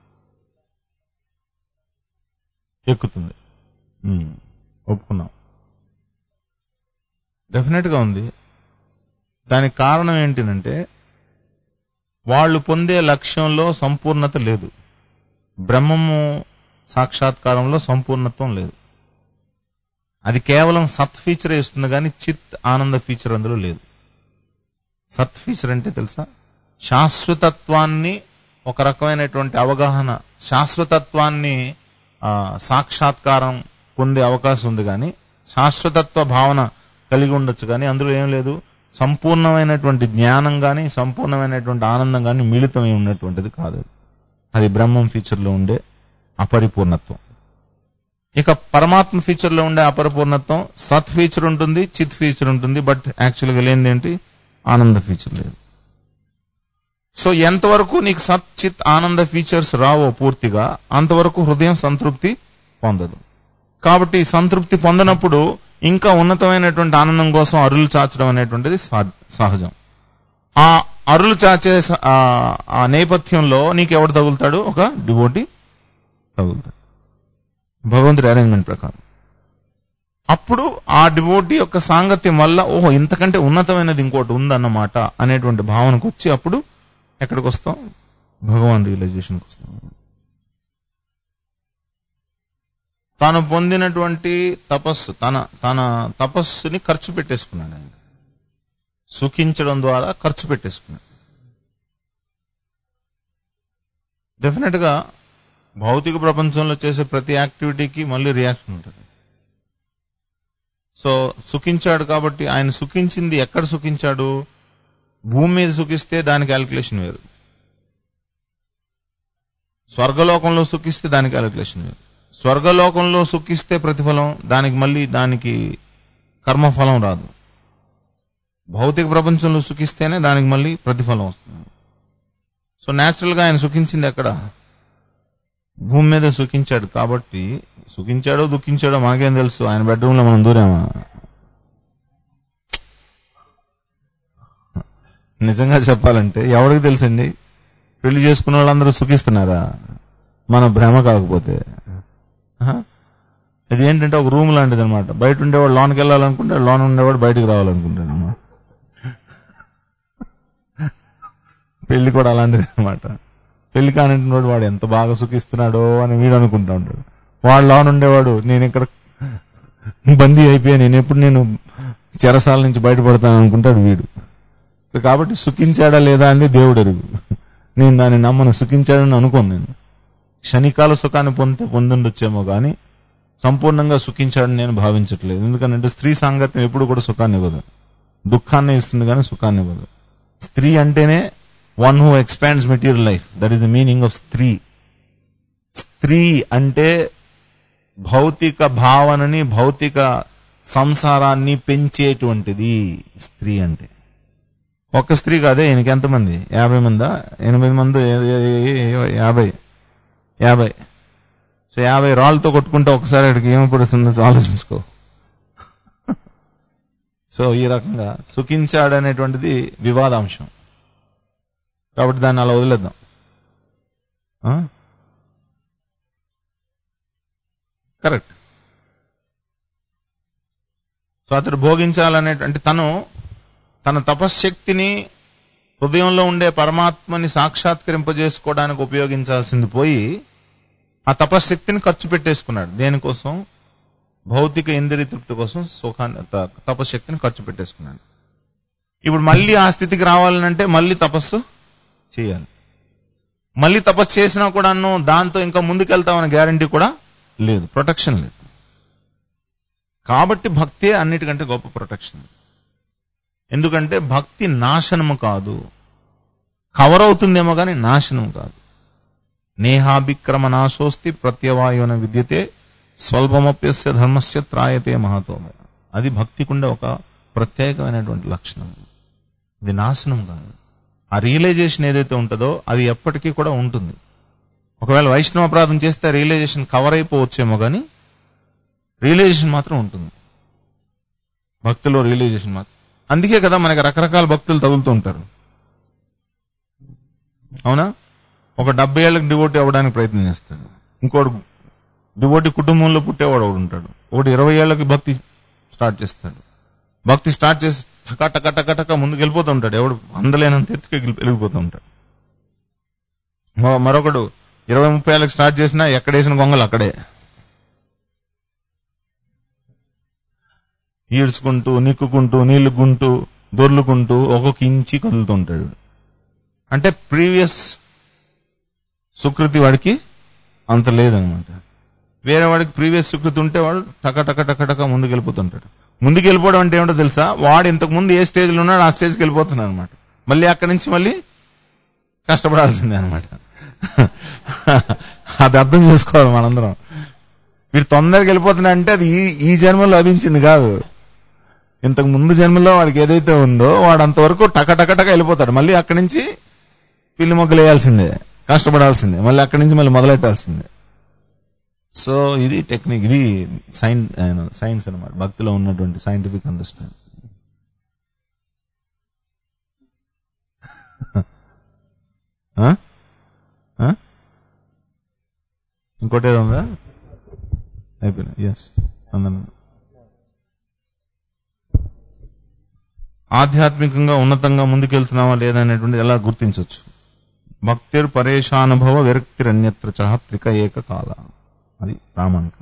ఎక్కుతుంది ఉమ్, ఒప్పుకున్నాం డెఫినెట్ గా ఉంది దానికి కారణం ఏంటినంటే వాళ్ళు పొందే లక్ష్యంలో సంపూర్ణత లేదు బ్రహ్మము సాక్షాత్కారంలో సంపూర్ణత్వం లేదు అది కేవలం సత్ ఫీచర్ ఇస్తుంది కానీ చిత్ ఆనంద ఫీచర్ అందులో లేదు సత్ ఫీచర్ అంటే తెలుసా శాశ్వతత్వాన్ని ఒక రకమైనటువంటి అవగాహన శాశ్వతత్వాన్ని ఆ, సాక్షాత్కారం పొందే అవకాశం ఉంది కానీ శాశ్వతత్వ భావన కలిగి ఉండొచ్చు కానీ అందులో ఏం లేదు సంపూర్ణమైనటువంటి జ్ఞానం గాని సంపూర్ణమైనటువంటి ఆనందం గాని మిళితమై ఉన్నటువంటిది కాదు అది. అది బ్రహ్మం ఫీచర్ లో ఉండే అపరిపూర్ణత్వం ఇక పరమాత్మ ఫీచర్ లో ఉండే అపరిపూర్ణత్వం సత్ ఫీచర్ ఉంటుంది చిత్ ఫీచర్ ఉంటుంది బట్ యాక్చువల్ గా లేనిది ఏంటి ఆనంద ఫీచర్ లేదు సో ఎంతవరకు నీకు సత్ చిత్ ఆనంద ఫీచర్స్ రావో పూర్తిగా అంతవరకు హృదయం సంతృప్తి పొందదు కాబట్టి సంతృప్తి పొందనప్పుడు ఇంకా ఉన్నతమైనటువంటి ఆనందం కోసం అరులు చాచడం అనేటువంటిది సహ- సహజం ఆ అరులు చాచే స- ఆ- ఆ నేపథ్యంలో నీకు ఎవడు తగులుతాడు ఒక డివోటి తగులుతాడు భగవంతుడి అరేంజ్మెంట్ ప్రకారం అప్పుడు ఆ డివోటి యొక్క సాంగత్యం వల్ల ఓహో ఇంతకంటే ఉన్నతమైనది ఇంకోటి ఉందన్నమాట అనేటువంటి భావనకు వచ్చి అప్పుడు ఎక్కడికి వస్తాం భగవాన్ రియలైజేషన్కి వస్తాం తాను పొందినటువంటి తపస్సు తన తన తపస్సుని ఖర్చు పెట్టేసుకున్నాడు ఆయన సుఖించడం ద్వారా ఖర్చు పెట్టేసుకున్నాడు డెఫినెట్ గా భౌతిక ప్రపంచంలో చేసే ప్రతి యాక్టివిటీకి మళ్ళీ రియాక్షన్ ఉంటుంది సో సుఖించాడు కాబట్టి ఆయన సుఖించింది ఎక్కడ సుఖించాడు భూమి మీద సుఖిస్తే దాని క్యాలిక్యులేషన్ వేరు స్వర్గలోకంలో సుఖిస్తే దాని క్యాలిక్యులేషన్ వేరు స్వర్గలోకంలో సుఖిస్తే ప్రతిఫలం దానికి మళ్ళీ దానికి కర్మఫలం రాదు భౌతిక ప్రపంచంలో సుఖిస్తేనే దానికి మళ్ళీ ప్రతిఫలం వస్తుంది సో న్యాచురల్ గా ఆయన సుఖించింది ఎక్కడ భూమి మీద సుఖించాడు కాబట్టి సుఖించాడో దుఃఖించాడో మనకేం తెలుసు ఆయన బెడ్రూమ్ లో మనం దూరామా నిజంగా చెప్పాలంటే ఎవరికి తెలుసండి పెళ్లి చేసుకున్న వాళ్ళందరూ సుఖిస్తున్నారా మన భ్రమ కాకపోతే ఆహా. ఇది ఏంటంటే ఒక రూమ్ లాంటిది అనమాట బయట ఉండేవాడు లోన్కి వెళ్ళాలనుకుంటే లోన్ ఉండేవాడు బయటికి రావాలనుకుంటాడు అన్నమాట పెళ్లి కూడా అలాంటిది అనమాట పెళ్లి కానింటున్నాడు వాడు ఎంత బాగా సుఖిస్తున్నాడో అని వీడు అనుకుంటా ఉంటాడు వాడు లోన్ ఉండేవాడు నేను ఇక్కడ బందీ అయిపోయా నేను ఎప్పుడు నేను చెరసాల నుంచి బయటపడతాను అనుకుంటాడు వీడు కాబట్టి సుఖించాడా లేదా అంది దేవుడు ఎరుగు నేను దాన్ని నమ్మను సుఖించాడని అనుకోను నేను క్షణికాల సుఖాన్ని పొందితే పొందుండొచ్చేమో కానీ సంపూర్ణంగా సుఖించాడని నేను భావించట్లేదు ఎందుకంటే స్త్రీ సాంగత్యం ఎప్పుడు కూడా సుఖాన్ని ఇవ్వదు దుఃఖాన్ని ఇస్తుంది కానీ సుఖాన్ని ఇవ్వదు స్త్రీ అంటేనే one who expands material life that is the meaning of స్త్రీ స్త్రీ అంటే భౌతిక భావనని భౌతిక సంసారాన్ని పెంచేటువంటిది స్త్రీ అంటే ఒక్క స్త్రీ కాదే ఈయనకి ఎంతమంది యాభై మందా ఎనిమిది మంది ఏ- ఏ- ఏ- ఏ- యాభై యాభై సో యాభై రాళ్ళతో కొట్టుకుంటే ఒకసారి అక్కడికి ఏమి పడుతుందో ఆలోచించుకో సో ఈ రకంగా సుఖించాడనేటువంటిది వివాదాంశం కాబట్టి దాన్ని అలా వదిలేద్దాం ఆ? కరెక్ట్ సో అతడు భోగించాలనే అంటే తను తన తపశ్శక్తిని హృదయంలో ఉండే పరమాత్మని సాక్షాత్కరింపజేసుకోవడానికి ఉపయోగించాల్సింది పోయి ఆ తపశ్శక్తిని ఖర్చు పెట్టేసుకున్నాడు దేనికోసం భౌతిక ఇంద్రియ తృప్తి కోసం సుఖాన్ని త- తపశ్శక్తిని ఖర్చు పెట్టేసుకున్నాడు ఇప్పుడు మళ్ళీ ఆ స్థితికి రావాలంటే మళ్ళీ తపస్సు చేయాలి మళ్ళీ తపస్సు చేసినా కూడాను దాంతో ఇంకా ముందుకెళ్తామనే గ్యారంటీ కూడా లేదు ప్రొటెక్షన్ లేదు కాబట్టి భక్తే అన్నిటికంటే గొప్ప ప్రొటెక్షన్ ఎందుకంటే భక్తి నాశనము కాదు కవర్ అవుతుందేమో కానీ నాశనం కాదు నేహాభిక్రమ నాశోస్తి ప్రత్యవాయున విద్యతే స్వల్పమప్యస్య ధర్మస్య త్రాయతే మహతోమయ అది భక్తికుండే ఒక ప్రత్యేకమైనటువంటి లక్షణం ఇది నాశనం కాదు ఆ రియలైజేషన్ ఏదైతే ఉంటుందో అది ఎప్పటికీ కూడా ఉంటుంది ఒకవేళ వైష్ణవ అపరాధం చేస్తే రియలైజేషన్ కవర్ అయిపోవచ్చేమో కానీ రియలైజేషన్ మాత్రం ఉంటుంది భక్తిలో రియలైజేషన్ మాత్రం అందుకే కదా మనకి రకరకాల భక్తులు తగులుతూ ఉంటారు అవునా ఒక డెబ్బై ఏళ్ళకి డివోటీ అవ్వడానికి ప్రయత్నం చేస్తాడు ఇంకోటి డివోటీ కుటుంబంలో పుట్టేవాడు ఒకడు ఉంటాడు ఒకటి ఇరవై ఏళ్ళకి భక్తి స్టార్ట్ చేస్తాడు భక్తి స్టార్ట్ చేసి టక టక టక టక ముందుకు వెళ్ళిపోతూ ఉంటాడు ఎవడు అందలేనంత ఎత్తుకి వెళ్ళిపోతూ ఉంటాడు మరో- మరొకడు ఇరవై ముప్పై ఏళ్ళకి స్టార్ట్ చేసినా ఎక్కడేసిన గొంగలు అక్కడే ఈడ్చుకుంటూ నిక్కుకుంటూ నీళ్లుకుంటూ దొర్లుకుంటూ ఒక్కొక్క ఇంచి కదులుతుంటాడు అంటే ప్రీవియస్ సుకృతి వాడికి అంత లేదనమాట వేరే వాడికి ప్రీవియస్ సుకృతి ఉంటే వాడు టక టక టక టక ముందుకు వెళ్ళిపోతుంటాడు ముందుకు వెళ్ళిపోవడం అంటే ఏమిటో తెలుసా వాడు ఇంతకు ముందు ఏ స్టేజ్ లో ఉన్నాడు ఆ స్టేజ్కి వెళ్ళిపోతున్నాడు అనమాట మళ్ళీ అక్కడి నుంచి మళ్ళీ కష్టపడాల్సిందే అనమాట అది అర్థం చేసుకోవాలి మనందరం వీడు తొందరగా వెళ్ళిపోతున్నా అంటే అది ఈ ఈ జన్మలో లభించింది కాదు ఇంతకు ముందు జన్మలో వాడికి ఏదైతే ఉందో వాడు అంతవరకు టక టక టక వెళ్ళిపోతాడు మళ్ళీ అక్కడి నుంచి పిల్లి మొగ్గలు వేయాల్సిందే కష్టపడాల్సిందే మళ్ళీ అక్కడి నుంచి మళ్ళీ మొదలెట్టాల్సిందే సో ఇది టెక్నిక్ ఇది సైన్ సైన్స్ అన్నమాట భక్తిలో ఉన్నటువంటి సైంటిఫిక్ అండర్స్టాండింగ్ ఇంకోటి ఏదో ఉందా అయిపోయినా ఎస్ అందరం ఆధ్యాత్మికంగా ఉన్నతంగా ముందుకెళ్తున్నావా లేదా అనేటువంటి ఎలా గుర్తించవచ్చు భక్తిర్ పరేషానుభవ విరక్తిరన్యత్ర చ త్రిక ఏక కాల అది ప్రామాణికం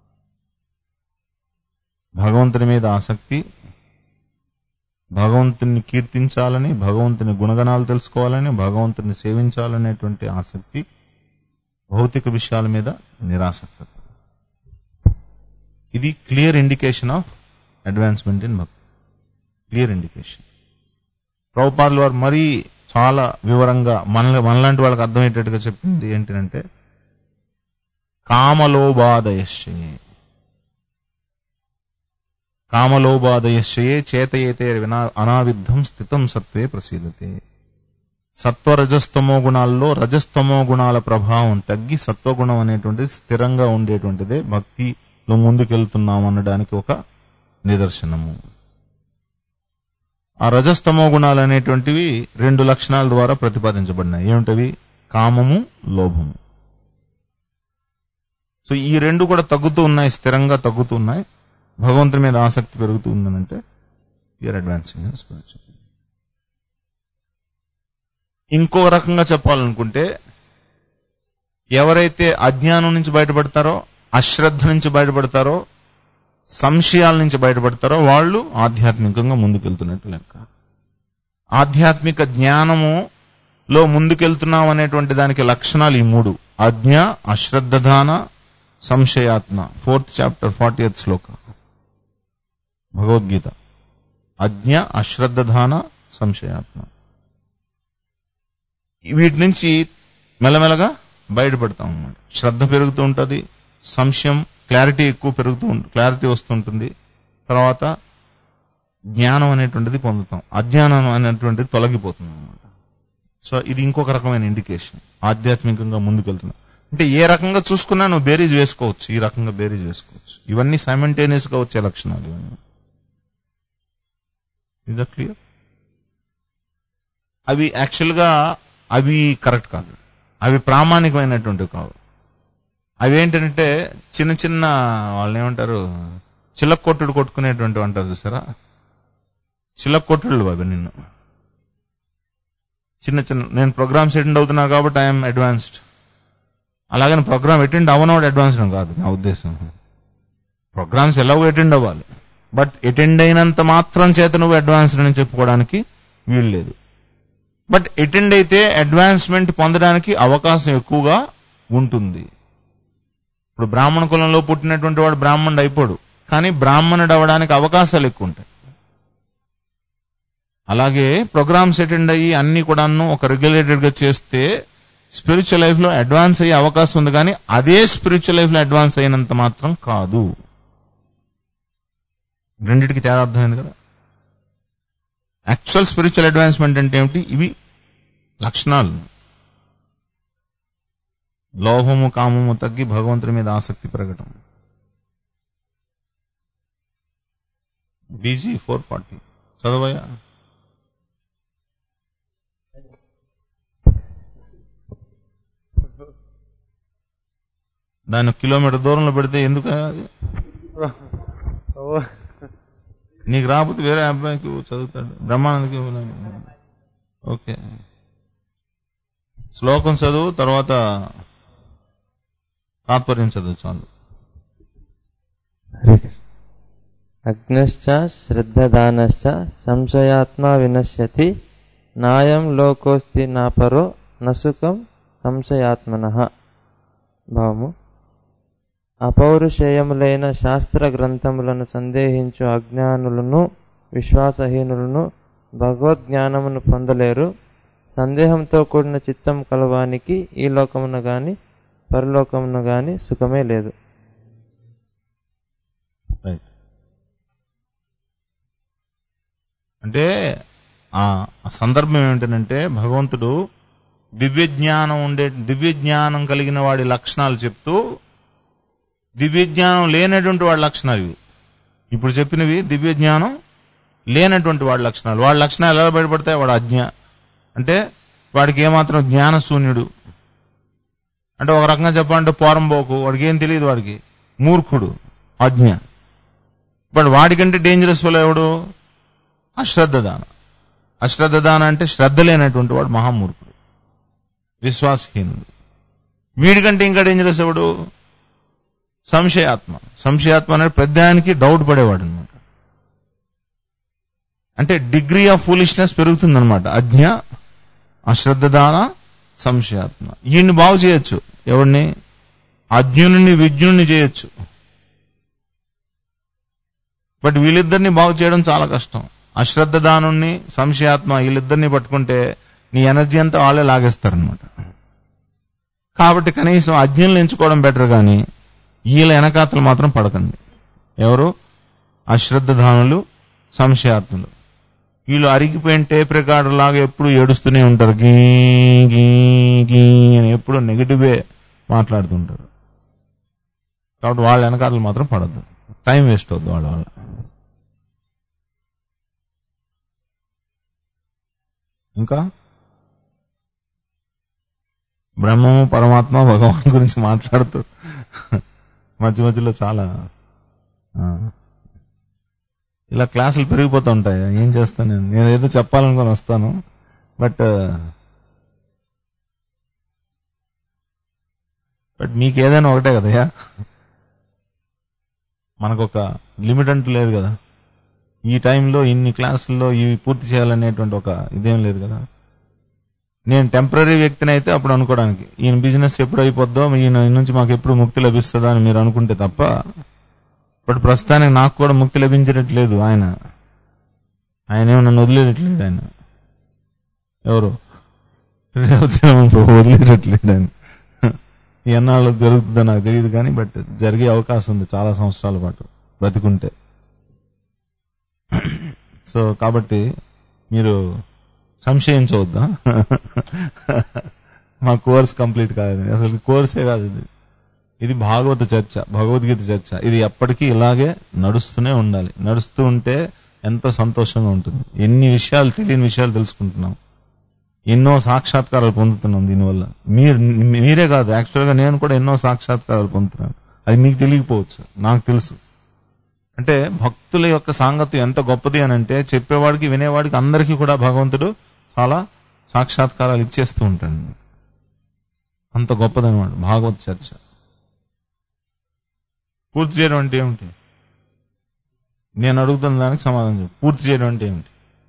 భగవంతుని మీద ఆసక్తి భగవంతుని కీర్తించాలని భగవంతుని గుణగణాలు తెలుసుకోవాలని భగవంతుని సేవించాలనేటువంటి ఆసక్తి భౌతిక విషయాల మీద నిరాసక్తత ఇది clear indication of advancement in భక్తి క్లియర్ ఇండికేషన్ ప్రభుపాదులు వారు మరీ చాలా వివరంగా మన మనలాంటి వాళ్ళకి అర్థమయ్యేటట్టుగా చెప్పింది ఏంటంటే కామలోబాదయశ్చయే కామలోబాదయశ్చయే చేతయేతే వినా అనావిద్ధం స్థితం సత్వే ప్రసీదతే సత్వరజస్తమో గుణాల్లో రజస్తమో గుణాల ప్రభావం తగ్గి సత్వగుణం అనేటువంటిది స్థిరంగా ఉండేటువంటిదే భక్తిలో ముందుకెళ్తున్నాం అనడానికి ఒక నిదర్శనము ఆ రజస్తమో గుణాలు అనేటువంటివి రెండు లక్షణాల ద్వారా ప్రతిపాదించబడినాయి ఏమిటవి కామము లోభము సో ఈ రెండు కూడా తగ్గుతూ ఉన్నాయి స్థిరంగా తగ్గుతూ ఉన్నాయి భగవంతుని మీద ఆసక్తి పెరుగుతూ ఉందనంటే యూఆర్ అడ్వాన్సింగ్ ఇంకో రకంగా చెప్పాలనుకుంటే ఎవరైతే అజ్ఞానం నుంచి బయటపడతారో అశ్రద్ధ నుంచి బయటపడతారో సంశయాల నుంచి బయటపడతారో వాళ్ళు ఆధ్యాత్మికంగా ముందుకెళ్తున్నట్టు లెక్క ఆధ్యాత్మిక జ్ఞానము లో ముందుకెళ్తున్నాం అనేటువంటి దానికి లక్షణాలు ఈ మూడు అజ్ఞ అశ్రద్ధదాన సంశయాత్మ ఫోర్త్ చాప్టర్ ఫార్టీ ఎత్ శ్లోక భగవద్గీత అజ్ఞ అశ్రద్ధదాన సంశయాత్మ వీటి నుంచి మెల్లమెల్లగా బయటపడతాం అన్నమాట శ్రద్ధ పెరుగుతూ ఉంటుంది సంశయం క్లారిటీ ఎక్కువ పెరుగుతూ ఉంటుంది క్లారిటీ వస్తుంటుంది తర్వాత జ్ఞానం అనేటువంటిది పొందుతాం అజ్ఞానం అనేటువంటిది తొలగిపోతుంది అన్నమాట సో ఇది ఇంకొక రకమైన ఇండికేషన్ ఆధ్యాత్మికంగా ముందుకెళ్తున్నాం అంటే ఏ రకంగా చూసుకున్నా నువ్వు బేరీజ్ వేసుకోవచ్చు ఈ రకంగా బేరీజ్ వేసుకోవచ్చు ఇవన్నీ సైమంటేనియస్ గా వచ్చే లక్షణాలు ఇవన్నీ ఇస్ దట్ క్లియర్ అవి యాక్చువల్ గా అవి కరెక్ట్ కాదు అవి ప్రామాణికమైనటువంటివి కావు అవి ఏంటంటే చిన్న చిన్న వాళ్ళని ఏమంటారు చిలక కొట్టుడు కొట్టుకునేటువంటి అంటారు చూసారా చిలక కొట్టుడు అవి నిన్ను చిన్న చిన్న నేను ప్రోగ్రామ్స్ అటెండ్ అవుతున్నా కాబట్టి ఐఎమ్ అడ్వాన్స్డ్ అలాగని ప్రోగ్రామ్ అటెండ్ అవ్వనవాడు అడ్వాన్స్డ్ కాదు నా ఉద్దేశం ప్రోగ్రామ్స్ ఎలాగో అటెండ్ అవ్వాలి బట్ అటెండ్ అయినంత మాత్రం చేత నువ్వు అడ్వాన్స్డ్ అని చెప్పుకోవడానికి వీలు లేదు బట్ అటెండ్ అయితే అడ్వాన్స్మెంట్ పొందడానికి అవకాశం ఎక్కువగా ఉంటుంది ఇప్పుడు బ్రాహ్మణ కులంలో పుట్టినటువంటి వాడు బ్రాహ్మణుడు అయిపోడు కానీ బ్రాహ్మణుడు అవ్వడానికి అవకాశాలు ఎక్కువ ఉంటాయి అలాగే ప్రోగ్రామ్స్ అటెండ్ అయ్యి అన్ని కూడాను ఒక రెగ్యులేటెడ్ గా చేస్తే స్పిరిచువల్ లైఫ్ లో అడ్వాన్స్ అయ్యే అవకాశం ఉంది కానీ అదే స్పిరిచువల్ లైఫ్ లో అడ్వాన్స్ అయినంత మాత్రం కాదు రెండిటికి తేడా అర్థమైంది కదా యాక్చువల్ స్పిరిచువల్ అడ్వాన్స్మెంట్ అంటే ఏమిటి ఇవి లక్షణాలు లోభము కామము తగ్గి భగవంతుడి మీద ఆసక్తి పెరగటం బీజీ ఫోర్ ఫార్టీ చదవయా దాన్ని కిలోమీటర్ దూరంలో పెడితే ఎందుకు అది నీకు రాకపోతే వేరే అబ్బాయికి చదువుతాడు బ్రహ్మానందకి ఇవ్వలేను. ఓకే శ్లోకం చదువు తర్వాత తాత్పర్యం చదువు చాలు అగ్నశ్చ శ్రద్ధదానశ్చ సంశయాత్మా వినశ్యతి నాయం లోకోస్తి నాపరో నసుకం సంశయాత్మన భావము అపౌరుషేయములైన శాస్త్ర గ్రంథములను సందేహించు అజ్ఞానులను విశ్వాసహీనులను భగవద్జ్ఞానమును పొందలేరు సందేహంతో కూడిన చిత్తం కలవానికి ఈ లోకమున గాని పరలోకమున గాని సుఖమే లేదు రైట్ అంటే ఆ ఆ సందర్భం ఏమిటంటే భగవంతుడు దివ్య జ్ఞానం ఉండే దివ్య జ్ఞానం కలిగిన వాడి లక్షణాలు చెప్తూ దివ్య జ్ఞానం లేనటువంటి వాడి లక్షణాలు ఇవి ఇప్పుడు చెప్పినవి దివ్య జ్ఞానం లేనటువంటి వాడి లక్షణాలు వాడి లక్షణాలు ఎలా బయటపడతాయి వాడు అజ్ఞ అంటే వాడికి ఏమాత్రం జ్ఞాన శూన్యుడు అంటే ఒక రకంగా చెప్పాలంటే పోరంబోకు వాడికి ఏం తెలియదు వాడికి మూర్ఖుడు అజ్ఞ బట్ వాడికంటే డేంజరస్ ఫెలో ఎవడు అశ్రద్ధదాన అశ్రద్ధదాన అంటే శ్రద్ధ లేనటువంటి వాడు మహామూర్ఖుడు విశ్వాసహీనుడు వీడికంటే ఇంకా డేంజరస్ ఎవడు సంశయాత్మ సంశయాత్మ అనేది ప్రధానికి డౌట్ పడేవాడు అనమాట అంటే డిగ్రీ ఆఫ్ ఫూలిష్నెస్ పెరుగుతుందన్నమాట అజ్ఞ అశ్రద్ధదాన సంశయాత్మ ఈయన్ని బాగు చేయొచ్చు ఎవరిని అజ్ఞుని విజ్ఞుని చేయొచ్చు బట్ వీళ్ళిద్దరిని బాగు చేయడం చాలా కష్టం అశ్రద్ధ దానుణ్ణి సంశయాత్మ వీళ్ళిద్దరిని పట్టుకుంటే నీ ఎనర్జీ అంతా వాళ్ళే లాగేస్తారనమాట కాబట్టి కనీసం అజ్ఞుల్ని ఎంచుకోవడం బెటర్ కానీ వీళ్ళ వెనకాతలు మాత్రం పడకండి ఎవరు అశ్రద్ధధానులు సంశయాత్ములు వీళ్ళు అరిగిపోయిన టేప్ రికార్డర్ లాగా ఎప్పుడు ఏడుస్తూనే ఉంటారు గీ గీ గీ అని ఎప్పుడు నెగిటివే మాట్లాడుతుంటారు కాబట్టి వాళ్ళ వెనకాతలు మాత్రం పడద్దు టైం వేస్ట్ అవుద్ది వాళ్ళ వాళ్ళ ఇంకా బ్రహ్మము పరమాత్మ భగవాన్ గురించి మాట్లాడుతూ మధ్య మధ్యలో చాలా ఆ, ఇలా క్లాసులు పెరిగిపోతూ ఉంటాయి ఏం చేస్తాను నేను నేను ఏదో చెప్పాలనుకొని వస్తాను బట్ బట్ మీకు ఏదైనా ఒకటే కదయ్యా మనకు ఒక లిమిట్ అంటూ లేదు కదా ఈ టైంలో ఇన్ని క్లాసుల్లో ఇవి పూర్తి చేయాలనేటువంటి ఒక ఇదేం లేదు కదా నేను టెంపరీ వ్యక్తిని అయితే అప్పుడు అనుకోవడానికి ఈయన బిజినెస్ ఎప్పుడు అయిపోద్దో ఈయన నుంచి మాకు ఎప్పుడు ముక్తి లభిస్తుందా అని మీరు అనుకుంటే తప్ప ఇప్పుడు ప్రస్తుతానికి నాకు కూడా ముక్తి లభించట్లేదు ఆయన ఆయన ఏమో నన్ను వదిలేయట్లేదు ఆయన ఎవరు రేవతి రమణ ప్రభు వదిలేయట్లేదు ఆయన ఎన్నాళ్ళు జరుగుతుందో నాకు తెలియదు కానీ బట్ జరిగే అవకాశం ఉంది చాలా సంవత్సరాల పాటు బతికుంటే సో కాబట్టి మీరు సంశయించవద్దా మా కోర్స్ కంప్లీట్ కాదు అసలు కోర్సే కాదు ఇది ఇది భాగవత చర్చ భగవద్గీత చర్చ ఇది ఎప్పటికీ ఇలాగే నడుస్తూనే ఉండాలి నడుస్తూ ఉంటే ఎంతో సంతోషంగా ఉంటుంది ఎన్ని విషయాలు తెలియని విషయాలు తెలుసుకుంటున్నాం ఎన్నో సాక్షాత్కారాలు పొందుతున్నాం దీనివల్ల మీరు మీరే కాదు యాక్చువల్గా నేను కూడా ఎన్నో సాక్షాత్కారాలు పొందుతున్నాను అది మీకు తెలియకపోవచ్చు నాకు తెలుసు అంటే భక్తుల యొక్క సాంగత్యం ఎంత గొప్పది అని అంటే చెప్పేవాడికి వినేవాడికి అందరికీ కూడా భగవంతుడు చాలా సాక్షాత్కారాలు ఇచ్చేస్తూ ఉంటాడు అంత గొప్పదనమాట భాగవత్ చర్చ పూర్తి చేయడం అంటే ఏమిటి నేను అడుగుతున్న దానికి సమాధానం చెప్పు పూర్తి చేయడం అంటే ఏమిటి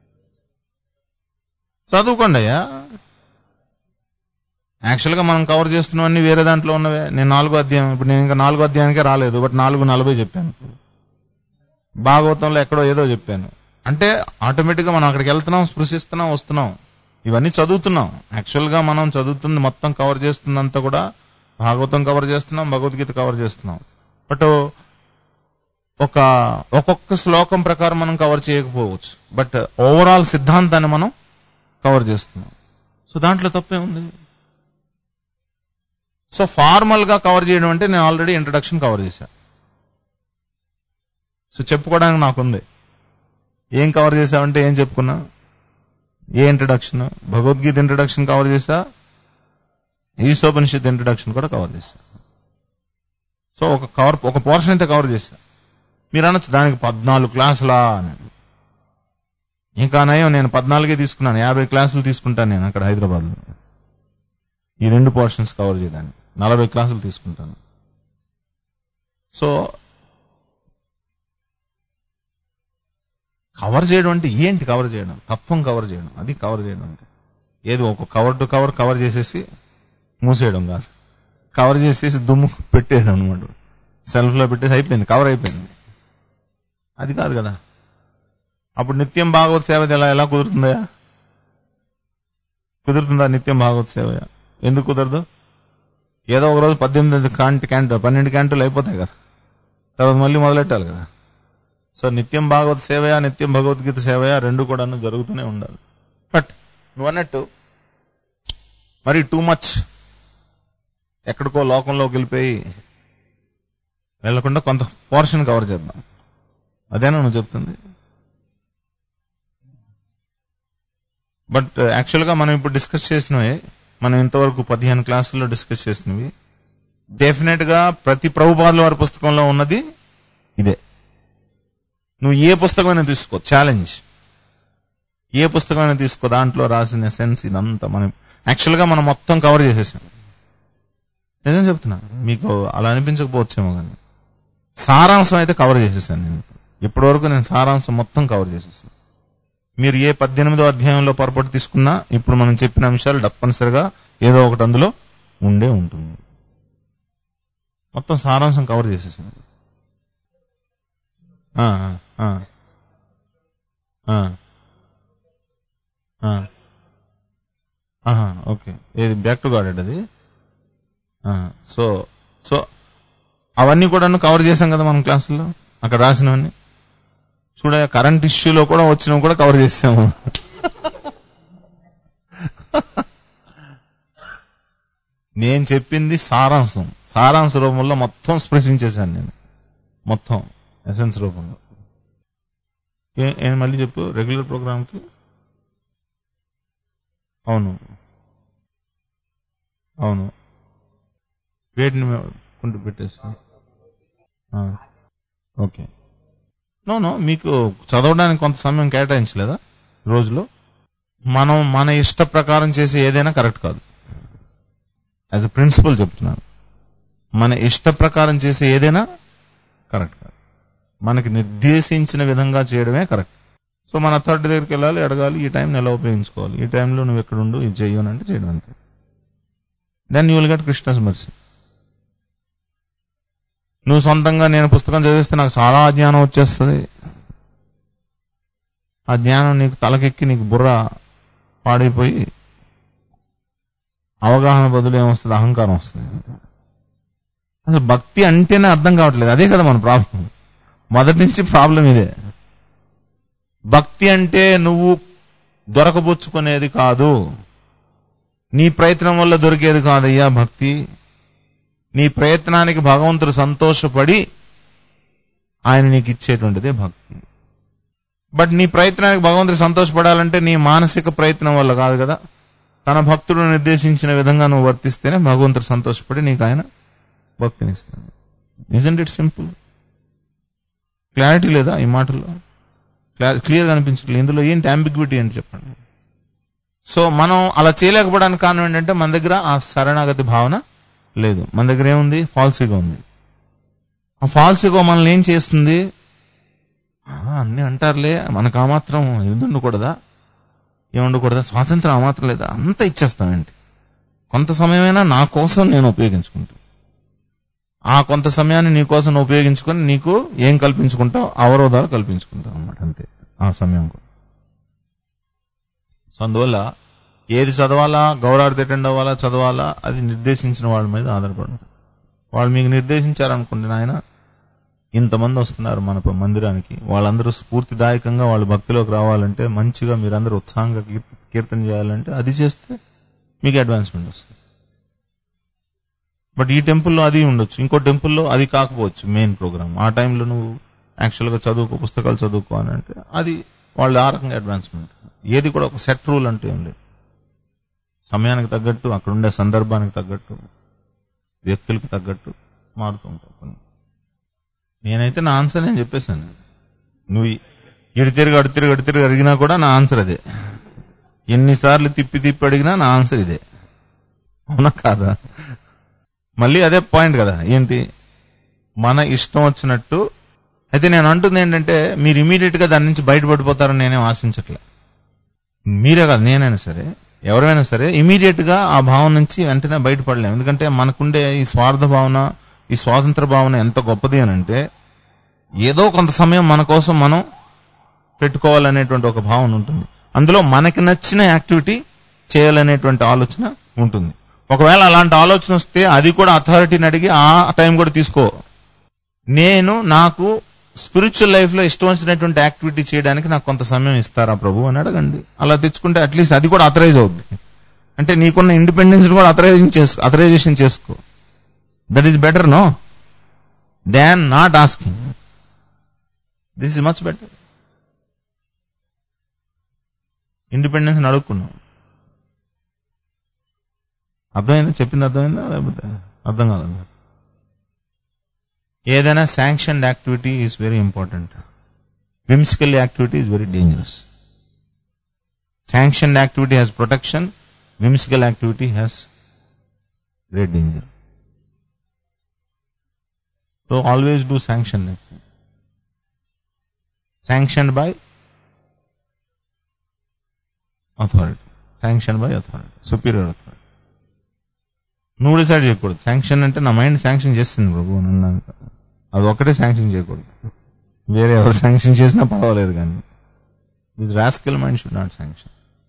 చదువుకోండి అయ్యా యాక్చువల్గా మనం కవర్ చేస్తున్నవన్నీ వేరే దాంట్లో ఉన్నవే నేను నాలుగో అధ్యాయం ఇప్పుడు నేను ఇంకా నాలుగో అధ్యాయానికే రాలేదు బట్ నాలుగు నలభై చెప్పాను భాగవతంలో ఎక్కడో ఏదో చెప్పాను అంటే ఆటోమేటిక్గా మనం అక్కడికి వెళ్తున్నాం స్పృశిస్తున్నాం వస్తున్నాం ఇవన్నీ చదువుతున్నాం యాక్చువల్గా మనం చదువుతుంది మొత్తం కవర్ చేస్తుందంతా కూడా భాగవతం కవర్ చేస్తున్నాం భగవద్గీత కవర్ చేస్తున్నాం బట్ ఒక ఒక్కొక్క శ్లోకం ప్రకారం మనం కవర్ చేయకపోవచ్చు బట్ ఓవరాల్ సిద్ధాంతాన్ని మనం కవర్ చేస్తున్నాం సో దాంట్లో తప్పే ఉంది సో ఫార్మల్ గా కవర్ చేయడం అంటే నేను ఆల్రెడీ ఇంట్రడక్షన్ కవర్ చేశా సో చెప్పుకోవడానికి నాకుంది ఏం కవర్ చేసావంటే ఏం చెప్పుకున్నా ఏ ఇంట్రడక్షన్ భగవద్గీత ఇంట్రడక్షన్ కవర్ చేశా ఈశోపనిషత్ ఇంట్రడక్షన్ కూడా కవర్ చేశా సో ఒక కవర్ ఒక పోర్షన్ అయితే కవర్ చేశా మీరు అనొచ్చు దానికి పద్నాలుగు క్లాసులా అని ఇంకా నయం నేను పద్నాలుగే తీసుకున్నాను యాభై క్లాసులు తీసుకుంటాను నేను అక్కడ హైదరాబాద్లో ఈ రెండు పోర్షన్స్ కవర్ చేయడానికి నలభై క్లాసులు తీసుకుంటాను సో కవర్ చేయడం అంటే ఏంటి కవర్ చేయడం తత్వం కవర్ చేయడం అది కవర్ చేయడం అంటే ఏది ఒక కవర్ టు కవర్ కవర్ చేసేసి మూసేయడం కాదు కవర్ చేసేసి దుమ్ము పెట్టేయడం అనమాట సెల్ఫ్ లో పెట్టేసి అయిపోయింది కవర్ అయిపోయింది అది కాదు కదా అప్పుడు నిత్యం భాగవత్ సేవ ఎలా ఎలా కుదురుతుందా కుదురుతుందా నిత్యం భాగవత్ సేవ ఎందుకు కుదరదు ఏదో ఒక రోజు పద్దెనిమిది క్యాంట్ క్యాంట్ పన్నెండు క్యాంటులు అయిపోతాయి కదా తర్వాత మళ్ళీ మొదలెట్టాలి కదా సో నిత్యం భాగవత్ సేవయా నిత్యం భగవద్గీత సేవయా రెండు కూడా జరుగుతూనే ఉండాలి బట్ నువ్వు అన్నట్టు మరి టూ మచ్ ఎక్కడికో లోకంలోకి వెళ్ళిపోయి వెళ్లకుండా కొంత పోర్షన్ కవర్ చేద్దాం అదేనా నువ్వు చెప్తుంది బట్ యాక్చువల్గా మనం ఇప్పుడు డిస్కస్ చేసినవి మనం ఇంతవరకు పదిహేను క్లాసుల్లో డిస్కస్ చేసినవి డెఫినెట్ గా ప్రతి ప్రభుపాదుల వారి పుస్తకంలో ఉన్నది ఇదే నువ్వు ఏ పుస్తకమైనా తీసుకో ఛాలెంజ్ ఏ పుస్తకమైనా తీసుకో దాంట్లో రాసిన సెన్స్ ఇదంతా మనం యాక్చువల్గా మనం మొత్తం కవర్ చేసేసాం నిజం చెప్తున్నా మీకు అలా అనిపించకపోవచ్చేమో కానీ సారాంశం అయితే కవర్ చేసేసాను నేను ఇప్పటి వరకు నేను సారాంశం మొత్తం కవర్ చేసేసాను మీరు ఏ పద్దెనిమిదో అధ్యాయంలో పొరపాటు తీసుకున్నా ఇప్పుడు మనం చెప్పిన అంశాలు తప్పనిసరిగా ఏదో ఒకటి అందులో ఉండే ఉంటుంది మొత్తం సారాంశం కవర్ చేసేసాను ఆ, ఆ, ఆ, ఆ. ఆహా, ఓకే ఏది బ్యాక్ టు గాడెడ్ అది ఆ, సో సో అవన్నీ కూడా కవర్ చేశాం కదా మనం క్లాసుల్లో అక్కడ రాసినవన్నీ చూడ కరెంట్ ఇష్యూలో కూడా వచ్చినవి కూడా కవర్ చేసాము నేను చెప్పింది సారాంశం సారాంశ రూపంలో మొత్తం స్పృశించేశాను నేను మొత్తం ఎసెన్స్ రూపంలో ఏ- ఏం మళ్ళీ చెప్పు రెగ్యులర్ ప్రోగ్రామ్కి అవును అవును వేటిని కుంటూ పెట్టేసి ఆ, ఓకే నో నో మీకు చదవడానికి కొంత సమయం కేటాయించలేదా రోజులో మనం మన ఇష్ట ప్రకారం చేసే ఏదైనా కరెక్ట్ కాదు యాజ్ అ ప్రిన్సిపల్ చెప్తున్నాను మన ఇష్ట ప్రకారం చేసే ఏదైనా కరెక్ట్ కాదు మనకి నిర్దేశించిన విధంగా చేయడమే కరెక్ట్ సో మన అథారిటీ దగ్గరికి వెళ్ళాలి అడగాలి ఈ టైం ఎలా ఉపయోగించుకోవాలి ఈ టైంలో నువ్వు ఎక్కడ ఉండు ఇది చెయ్యు అని అంటే చేయడం అంతే then you will get Krishna's mercy నువ్వు సొంతంగా నేను పుస్తకం చదివిస్తే నాకు చాలా జ్ఞానం వచ్చేస్తుంది ఆ జ్ఞానం నీకు తలకెక్కి నీకు బుర్ర పాడైపోయి అవగాహన బదులు ఏమొస్తుంది అహంకారం వస్తుంది అసలు భక్తి అంటేనే అర్థం కావట్లేదు అదే కదా మన ప్రాబ్లం మొదటి నుంచి ప్రాబ్లం ఇదే భక్తి అంటే నువ్వు దొరకబుచ్చుకునేది కాదు నీ ప్రయత్నం వల్ల దొరికేది కాదయ్యా భక్తి నీ ప్రయత్నానికి భగవంతుడు సంతోషపడి ఆయన నీకు ఇచ్చేటువంటిదే భక్తి బట్ నీ ప్రయత్నానికి భగవంతుడు సంతోషపడాలంటే నీ మానసిక ప్రయత్నం వల్ల కాదు కదా తన భక్తుడు నిర్దేశించిన విధంగా నువ్వు వర్తిస్తేనే భగవంతుడు సంతోషపడి నీకు ఆయన భక్తినిస్తాడు ఇజంట్ ఇట్ సింపుల్ క్లారిటీ లేదా ఈ మాటల్లో క్లియర్ అనిపించట్లేదు ఇందులో ఏంటి అంబిగ్విటీ అని చెప్పండి సో మనం అలా చేయలేకపోవడానికి కారణం ఏంటంటే మన దగ్గర ఆ శరణాగతి భావన లేదు మన దగ్గర ఏముంది ఫాల్సీగా ఉంది ఆ ఫాల్సీగా మనల్ని ఏం చేస్తుంది ఆ, అన్ని అంటారులే మనకు ఆ మాత్రం ఇది ఉండకూడదా ఏముండకూడదా స్వాతంత్రం ఆ మాత్రం లేదా అంతా ఇచ్చేస్తామేంటి కొంత సమయమైనా నా కోసం నేను ఉపయోగించుకుంటాను ఆ కొంత సమయాన్ని నీ కోసం నువ్వు ఉపయోగించుకొని నీకు ఏం కల్పించుకుంటావు అవరోధాలు కల్పించుకుంటావు అన్నమాట అంతే ఆ సమయం కూడా సో అందువల్ల ఏది చదవాలా గౌరవార్థి అటెండ్ అవ్వాలా చదవాలా అది నిర్దేశించిన వాళ్ళ మీద ఆధారపడి వాళ్ళు మీకు నిర్దేశించారనుకోండి నాయన ఇంతమంది వస్తున్నారు మన ప- మందిరానికి వాళ్ళందరూ స్ఫూర్తిదాయకంగా వాళ్ళ భక్తిలోకి రావాలంటే మంచిగా మీరందరూ ఉత్సాహంగా కీర్త- కీర్తన చేయాలంటే అది చేస్తే మీకు అడ్వాన్స్మెంట్ వస్తుంది బట్ ఈ టెంపుల్లో అది ఉండొచ్చు ఇంకో టెంపుల్లో అది కాకపోవచ్చు మెయిన్ ప్రోగ్రామ్ ఆ టైంలో నువ్వు యాక్చువల్గా చదువుకో పుస్తకాలు చదువుకో అని అంటే అది వాళ్ళు ఆ రకంగా అడ్వాన్స్మెంట్ ఏది కూడా ఒక సెట్ రూల్ అంటూ ఏం లేదు సమయానికి తగ్గట్టు అక్కడ ఉండే సందర్భానికి తగ్గట్టు వ్యక్తులకు తగ్గట్టు మారుతూ ఉంటావు కొన్ని నేనైతే నా ఆన్సర్ నేను చెప్పేశాను నువ్వు ఇటు తిరిగి అడు తిరిగి అడు తిరిగి అడిగినా కూడా నా ఆన్సర్ అదే ఎన్నిసార్లు తిప్పి తిప్పి అడిగినా నా ఆన్సర్ ఇదే అవునా కాదా మళ్ళీ అదే పాయింట్ కదా ఏంటి మన ఇష్టం వచ్చినట్టు అయితే నేను అంటుంది ఏంటంటే మీరు ఇమీడియట్ గా దాని నుంచి బయటపడిపోతారని నేనేం ఆశించట్లే మీరే కాదు నేనైనా సరే ఎవరైనా సరే ఇమీడియట్ గా ఆ భావన నుంచి వెంటనే బయటపడలేము ఎందుకంటే మనకుండే ఈ స్వార్థ భావన ఈ స్వాతంత్ర భావన ఎంత గొప్పది అని అంటే ఏదో కొంత సమయం మన కోసం మనం పెట్టుకోవాలనేటువంటి ఒక భావన ఉంటుంది అందులో మనకి నచ్చిన యాక్టివిటీ చేయాలనేటువంటి ఆలోచన ఉంటుంది ఒకవేళ అలాంటి ఆలోచన వస్తే అది కూడా అథారిటీని అడిగి ఆ టైం కూడా తీసుకో నేను నాకు స్పిరిచువల్ లైఫ్ లో ఇష్టం వచ్చినటువంటి యాక్టివిటీ చేయడానికి నాకు కొంత సమయం ఇస్తారా ప్రభు అని అడగండి అలా తెచ్చుకుంటే అట్లీస్ట్ అది కూడా అథరైజ్ అవుద్ది అంటే నీకున్న ఇండిపెండెన్స్ కూడా అథరైజింగ్ చేసుకో అథరైజేషన్ చేసుకో that is better no than not asking this is much better independence అడుక్కున్నాం అర్థమైందా చెప్పింది అర్థమైందా లేకపోతే అర్థం కాదు ఏదైనా sanctioned activity is very important whimsical activity is very dangerous sanctioned activity has protection whimsical activity has great danger so always do sanction sanctioned by authority sanction by authority superior authority నువ్వు decide చేయకూడదు sanction అంటే నా mind sanction చేస్తుంది ప్రభు అని అన్నాక అది ఒకటే sanction చేయకూడదు వేరే ఎవరు శాంక్షన్ చేసినా పర్వాలేదు కానీ this rascal mind should not sanction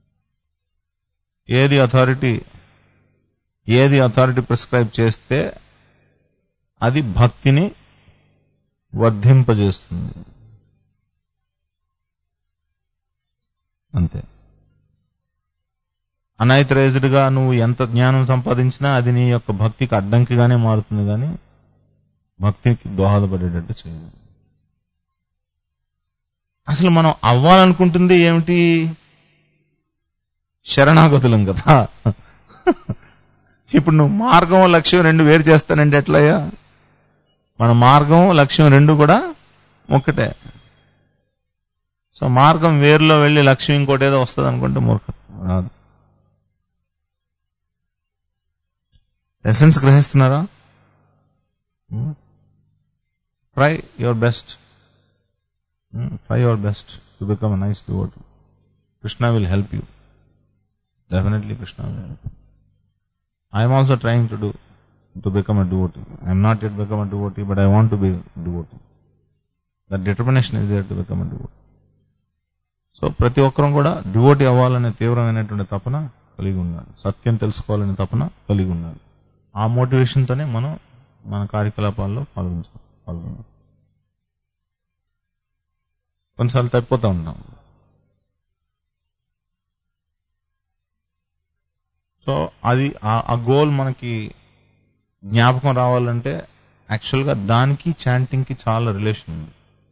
ఏది అథారిటీ ఏది అథారిటీ ప్రిస్క్రైబ్ చేస్తే అది భక్తిని వర్ధింపజేస్తుంది అంతే అనైతరైజ్డ్ గా నువ్వు ఎంత జ్ఞానం సంపాదించినా అది నీ యొక్క భక్తికి అడ్డంకిగానే మారుతుంది కానీ భక్తికి దోహదపడేటట్టు చేయదు అసలు మనం అవ్వాలనుకుంటుంది ఏమిటి శరణాగతులం కదా ఇప్పుడు నువ్వు మార్గం లక్ష్యం రెండు వేరు చేస్తానంటే ఎట్లయ్యా మన మార్గం లక్ష్యం రెండు కూడా ఒక్కటే సో మార్గం వేరులో వెళ్ళి లక్ష్యం ఇంకోటి ఏదో వస్తుంది అనుకుంటే మూర్ఖత్వం రాదు ఎసెన్స్ గ్రహిస్తున్నారా try your best try your best to become a nice devotee Krishna will help you definitely Krishna will help I'm also trying to do to become a devotee I'm not at become a devotee but I want to be devotee that determination is there to become a devotee so ప్రతి ఒక్కరం కూడా devotee అవ్వాలనే తీవ్రమైనటువంటి తపన కలిగి ఉండాలి సత్యం తెలుసుకోవాలనే తపన కలిగి ఉండాలి ఆ మోటివేషన్తోనే మనం మన కార్యకలాపాల్లో పాల్గొంచాలి పాల్గొనాలి కొన్నిసార్లు తప్పిపోతూ ఉంటాం సో అది ఆ- ఆ గోల్ మనకి జ్ఞాపకం రావాలంటే యాక్చువల్గా దానికి చాంటింగ్కి చాలా రిలేషన్ ఉంది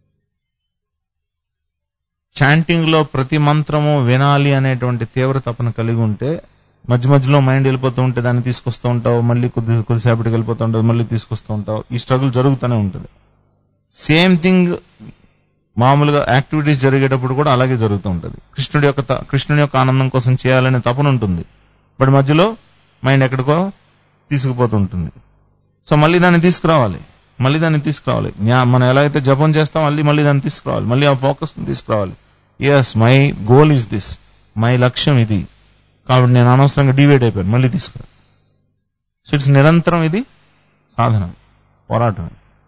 చాంటింగ్ లో ప్రతి మంత్రము వినాలి అనేటువంటి తీవ్ర తపన కలిగి ఉంటే మధ్య మధ్యలో మైండ్ వెళ్ళిపోతూ ఉంటే దాన్ని తీసుకొస్తూ ఉంటావు మళ్ళీ కొద్ది కొద్దిసేపటికి వెళ్ళిపోతూ ఉంటావు మళ్ళీ తీసుకొస్తూ ఉంటావు ఈ స్ట్రగుల్ జరుగుతూనే ఉంటుంది సేమ్ థింగ్ మామూలుగా యాక్టివిటీస్ జరిగేటప్పుడు కూడా అలాగే జరుగుతూ ఉంటుంది కృష్ణుడి యొక్క త- కృష్ణుడి యొక్క ఆనందం కోసం చేయాలనే తపన ఉంటుంది బట్ మధ్యలో మైండ్ ఎక్కడికో తీసుకుపోతూ ఉంటుంది సో మళ్ళీ దాన్ని తీసుకురావాలి మళ్ళీ దాన్ని తీసుకురావాలి జ్ఞా- మనం ఎలా అయితే జపం చేస్తాం మళ్ళీ మళ్ళీ దాన్ని తీసుకురావాలి మళ్ళీ ఆ ఫోకస్ తీసుకురావాలి yes my goal is this my లక్ష్యం ఇది కాబట్టి నేను అనవసరంగా డివేట్ అయిపోయాను మళ్ళీ తీసుకురా సో ఇట్స్ నిరంతరం ఇది సాధన పోరాటం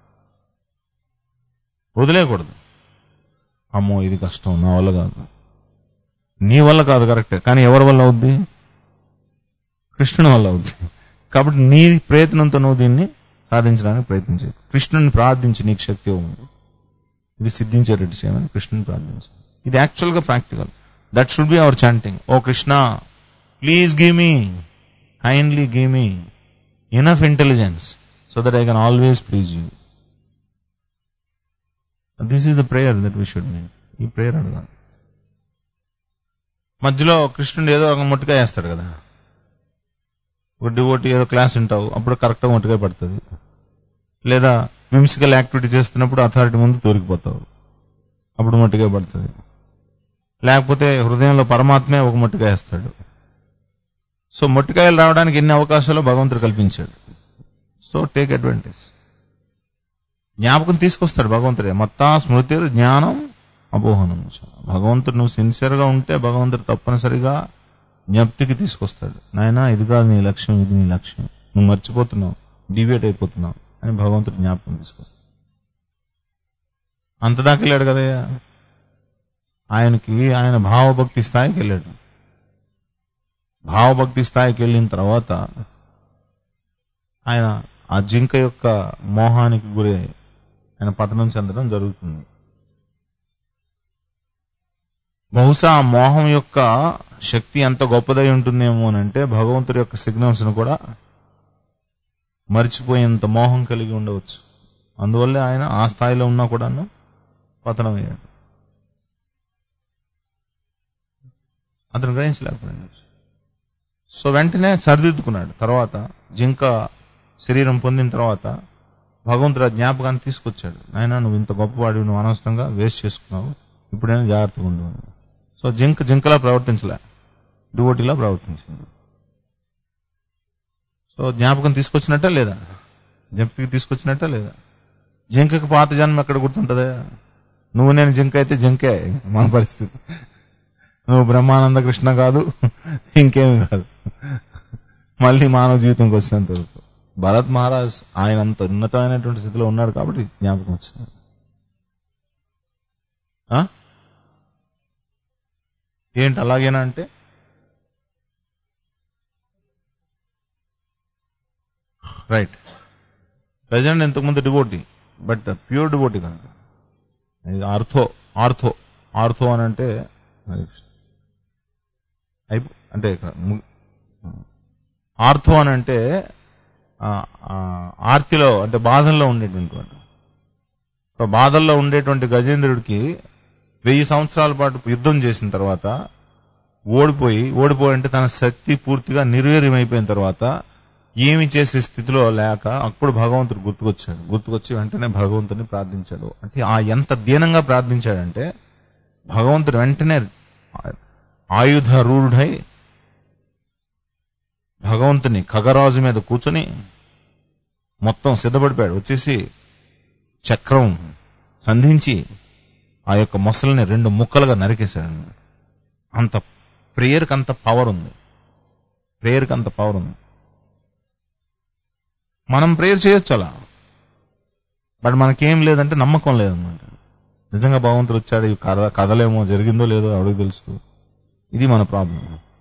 వదిలేయకూడదు అమ్మో ఇది కష్టం నా వల్ల కాదు నీ వల్ల కాదు కరెక్టే కానీ ఎవరి వల్ల అవుద్ది కృష్ణుని వల్ల అవుద్ది కాబట్టి నీ ప్రయత్నంతో నువ్వు దీన్ని సాధించడానికి ప్రయత్నించే కృష్ణుని ప్రార్థించి నీకు శక్తి ఉంది ఇది సిద్ధించేటట్టు చేయమని కృష్ణుని ప్రార్థించు ఇది యాక్చువల్ గా practical that should be our chanting O Krishna please give me kindly give me enough intelligence so that I can always please you this is the prayer that we should make ఈ prayer అడగాలి మధ్యలో కృష్ణుడు ఏదో ఒక ముట్టుగా వేస్తాడు కదా ఒక devotee ఏదో క్లాస్ ఉంటావు అప్పుడు కరెక్ట్గా ముట్టుగా పడుతుంది లేదా విమ్సికల్ యాక్టివిటీ చేస్తున్నప్పుడు అథారిటీ ముందు తోరికిపోతావు అప్పుడు మట్టిగా పడుతుంది లేకపోతే హృదయంలో పరమాత్మే ఒక మొట్టికాయ వేస్తాడు సో మొట్టికాయలు రావడానికి ఎన్ని అవకాశాలు భగవంతుడు కల్పించాడు సో టేక్ అడ్వాంటేజ్ జ్ఞాపకం తీసుకొస్తాడు భగవంతుడే మొత్తం స్మృతి జ్ఞానం అపోహనం భగవంతుడు నువ్వు సిన్సియర్ గా ఉంటే భగవంతుడు తప్పనిసరిగా జ్ఞప్తికి తీసుకొస్తాడు నాయనా ఇది కాదు నీ లక్ష్యం ఇది నీ లక్ష్యం నువ్వు మర్చిపోతున్నావు డివేట్ అయిపోతున్నావు అని భగవంతుడు జ్ఞాపకం తీసుకొస్తాడు అంతదాకా వెళ్ళాడు కదయ్యా ఆయనకి ఆయన భావభక్తి స్థాయికి వెళ్ళాడు భావభక్తి స్థాయికి వెళ్ళిన తర్వాత ఆయన ఆ జింక యొక్క మోహానికి గురి అయి ఆయన పతనం చెందడం జరుగుతుంది బహుశా ఆ మోహం యొక్క శక్తి ఎంత గొప్పదై ఉంటుందేమో అని అంటే భగవంతుడి యొక్క సిగ్నల్స్ ను కూడా మర్చిపోయేంత మోహం కలిగి ఉండవచ్చు అందువల్లే ఆయన ఆ స్థాయిలో ఉన్నా కూడాను పతనమయ్యాడు అతను గ్రహించలేకపోయాడు సో వెంటనే సరిదిద్దుకున్నాడు తర్వాత జింక శరీరం పొందిన తర్వాత భగవంతుడు ఆ జ్ఞాపకాన్ని తీసుకొచ్చాడు నాయన నువ్వు ఇంత గొప్పవాడివి నువ్వు అనవసరంగా వేస్ట్ చేసుకున్నావు ఇప్పుడైనా జాగ్రత్తగా ఉండు అని. సో జింక జింకలా ప్రవర్తించలే డివోటీలా ప్రవర్తించింది సో జ్ఞాపకం తీసుకొచ్చినట్టే లేదా జ్ఞప్తికి తీసుకొచ్చినట్టే లేదా జింకకి పాత జన్మ ఎక్కడ గుర్తుంటుందా నువ్వు నేను జింక అయితే జింకే మన పరిస్థితి నువ్వు బ్రహ్మానంద కృష్ణ కాదు ఇంకేమి కాదు మళ్ళీ మానవ జీవితంకి వచ్చినంత వరకు భరత్ మహారాజ్ ఆయన అంత ఉన్నతమైనటువంటి స్థితిలో ఉన్నాడు కాబట్టి జ్ఞాపకం వచ్చింది ఆ? ఏంటి అలాగేనా అంటే రైట్ ప్రజెంట్ ఇంతకుముందు డివోటీ బట్ ప్యూర్ డివోటీ కాదు ఇది ఆర్థో ఆర్థో ఆర్థో అని అంటే అయిపో అంటే ఇక్కడ ము- ఆర్థో అని అంటే ఆ, ఆ, ఆర్తిలో అంటే బాధల్లో ఉండేటువంటి వాడు సో బాధల్లో ఉండేటువంటి గజేంద్రుడికి వెయ్యి సంవత్సరాల పాటు యుద్ధం చేసిన తర్వాత ఓడిపోయి ఓడిపోయి అంటే తన శక్తి పూర్తిగా నిర్వీర్యమైపోయిన తర్వాత ఏమి చేసే స్థితిలో లేక అప్పుడు భగవంతుడు గుర్తుకొచ్చాడు గుర్తుకొచ్చి వెంటనే భగవంతుని ప్రార్థించాడు అంటే ఆ ఎంత దీనంగా ప్రార్థించాడంటే భగవంతుడు వెంటనే ఆయుధ రూఢుడై భగవంతుని ఖగరాజు మీద కూర్చుని మొత్తం సిద్ధపడిపోయాడు వచ్చేసి చక్రం సంధించి ఆ యొక్క మొసలిని రెండు ముక్కలుగా నరికేశాడు అంత ప్రేయర్కి అంత పవర్ ఉంది ప్రేయర్కి అంత పవర్ ఉంది మనం ప్రేయర్ చేయొచ్చు అలా బట్ మనకేం లేదంటే నమ్మకం లేదన్నమాట నిజంగా భగవంతుడు వచ్చాడు ఈ కథ కథలేమో జరిగిందో లేదో అడుగు తెలుసు ఇది మన ప్రాబ్లం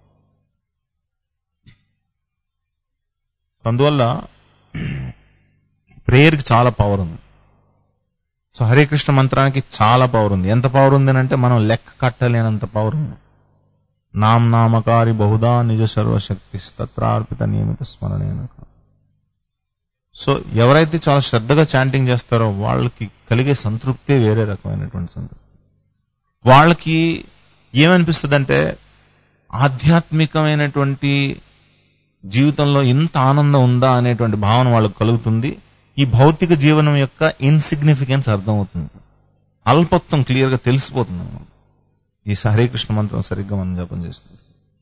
అందువల్ల ప్రేయర్కి చాలా పవర్ ఉంది సో హరే కృష్ణ మంత్రానికి చాలా పవర్ ఉంది ఎంత పవర్ ఉంది అంటే మనం లెక్క కట్టలేనంత పవర్ ఉంది నామ్ నామకారి బహుదా నిజ సర్వశక్తి తత్రార్పిత నియమిత స్మరణేన సో ఎవరైతే చాలా శ్రద్ధగా చాంటింగ్ చేస్తారో వాళ్ళకి కలిగే సంతృప్తి వేరే రకమైనటువంటి సంతృప్తి వాళ్ళకి ఏమనిపిస్తుంది అంటే ఆధ్యాత్మికమైనటువంటి జీవితంలో ఇంత ఆనందం ఉందా అనేటువంటి భావన వాళ్ళకు కలుగుతుంది ఈ భౌతిక జీవనం యొక్క ఇన్సిగ్నిఫికెన్స్ అర్థమవుతుంది అల్పత్వం క్లియర్ గా తెలిసిపోతుంది అన్నమాట. ఈ హరే కృష్ణ మంత్రం సరిగ్గా మనం జపం చేస్తుంది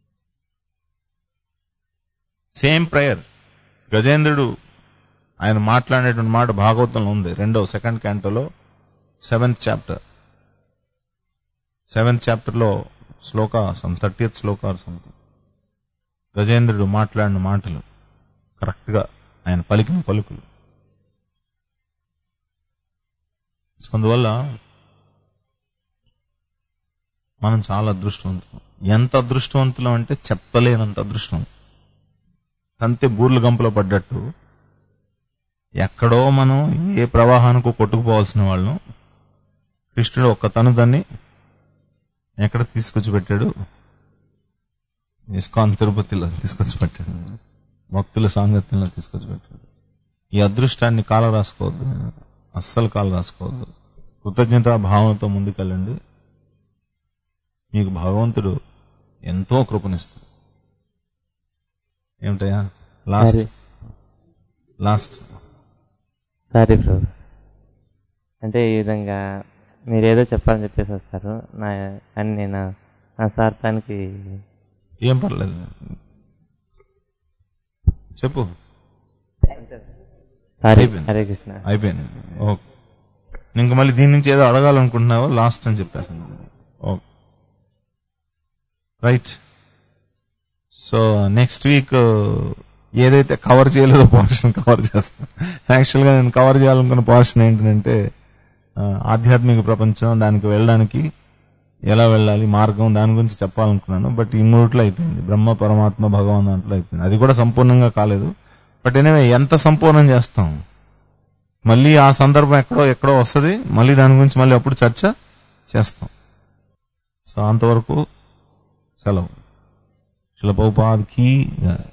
సేమ్ ప్రేయర్ గజేంద్రుడు ఆయన మాట్లాడేటువంటి మాట భాగవతంలో ఉంది రెండో సెకండ్ క్యాంటోలో సెవెంత్ చాప్టర్ సెవెంత్ చాప్టర్ లో శ్లోక సమ్ థర్టీయత్ శ్లోక సంథింగ్ గజేంద్రుడు మాట్లాడిన మాటలు కరెక్ట్ గా ఆయన పలికిన పలుకులు సో అందువల్ల మనం చాలా అదృష్టవంతులం ఎంత అదృష్టవంతులం అంటే చెప్పలేనంత అదృష్టం అంతే బూర్లు గంపలో పడ్డట్టు ఎక్కడో మనం ఏ ప్రవాహానికో కొట్టుకుపోవాల్సిన వాళ్ళం కృష్ణుడు ఒక్క తను దాన్ని ఎక్కడ తీసుకొచ్చి పెట్టాడు ఇస్కాన్ తిరుపతిలో తీసుకొచ్చి పెట్టాడు భక్తుల సాంగత్యంలో తీసుకొచ్చి పెట్టాడు ఈ అదృష్టాన్ని కాల రాసుకోవద్దు అస్సలు కాల రాసుకోవద్దు కృతజ్ఞత భావనతో ముందుకెళ్ళండి మీకు భగవంతుడు ఎంతో కృపనిస్తాడు ఏమిటయ్యా లాస్ట్ సరే లాస్ట్ సారీ బ్రో అంటే ఈ విధంగా మీరు ఏదో చెప్పాలని చెప్పేసి వస్తారు నా అని నేను నా స్వార్థానికి ఏం పర్లేదు చెప్పు సారీ అయిపోయింది. హరే కృష్ణ అయిపోయింది ఓకే ఇంక మళ్ళీ దీని నుంచి ఏదో అడగాలనుకుంటున్నావో లాస్ట్ అని చెప్పారు okay right so next week ఏదైతే కవర్ చేయలేదో పోర్షన్ కవర్ చేస్తాను యాక్చువల్గా నేను కవర్ చేయాలనుకున్న పోర్షన్ ఏంటంటే ఆ, ఆధ్యాత్మిక ప్రపంచం దానికి వెళ్ళడానికి ఎలా వెళ్ళాలి మార్గం దాని గురించి చెప్పాలనుకున్నాను బట్ ఈ మూడిట్లో అయిపోయింది బ్రహ్మ పరమాత్మ భగవాన్ దాంట్లో అయిపోయింది అది కూడా సంపూర్ణంగా కాలేదు బట్ ఎనివే ఎంత సంపూర్ణం చేస్తాం మళ్ళీ ఆ సందర్భం ఎక్కడో ఎక్కడో వస్తుంది మళ్ళీ దాని గురించి మళ్ళీ అప్పుడు చర్చ చేస్తాం సో అంతవరకు సెలవు శిలపౌపాధికి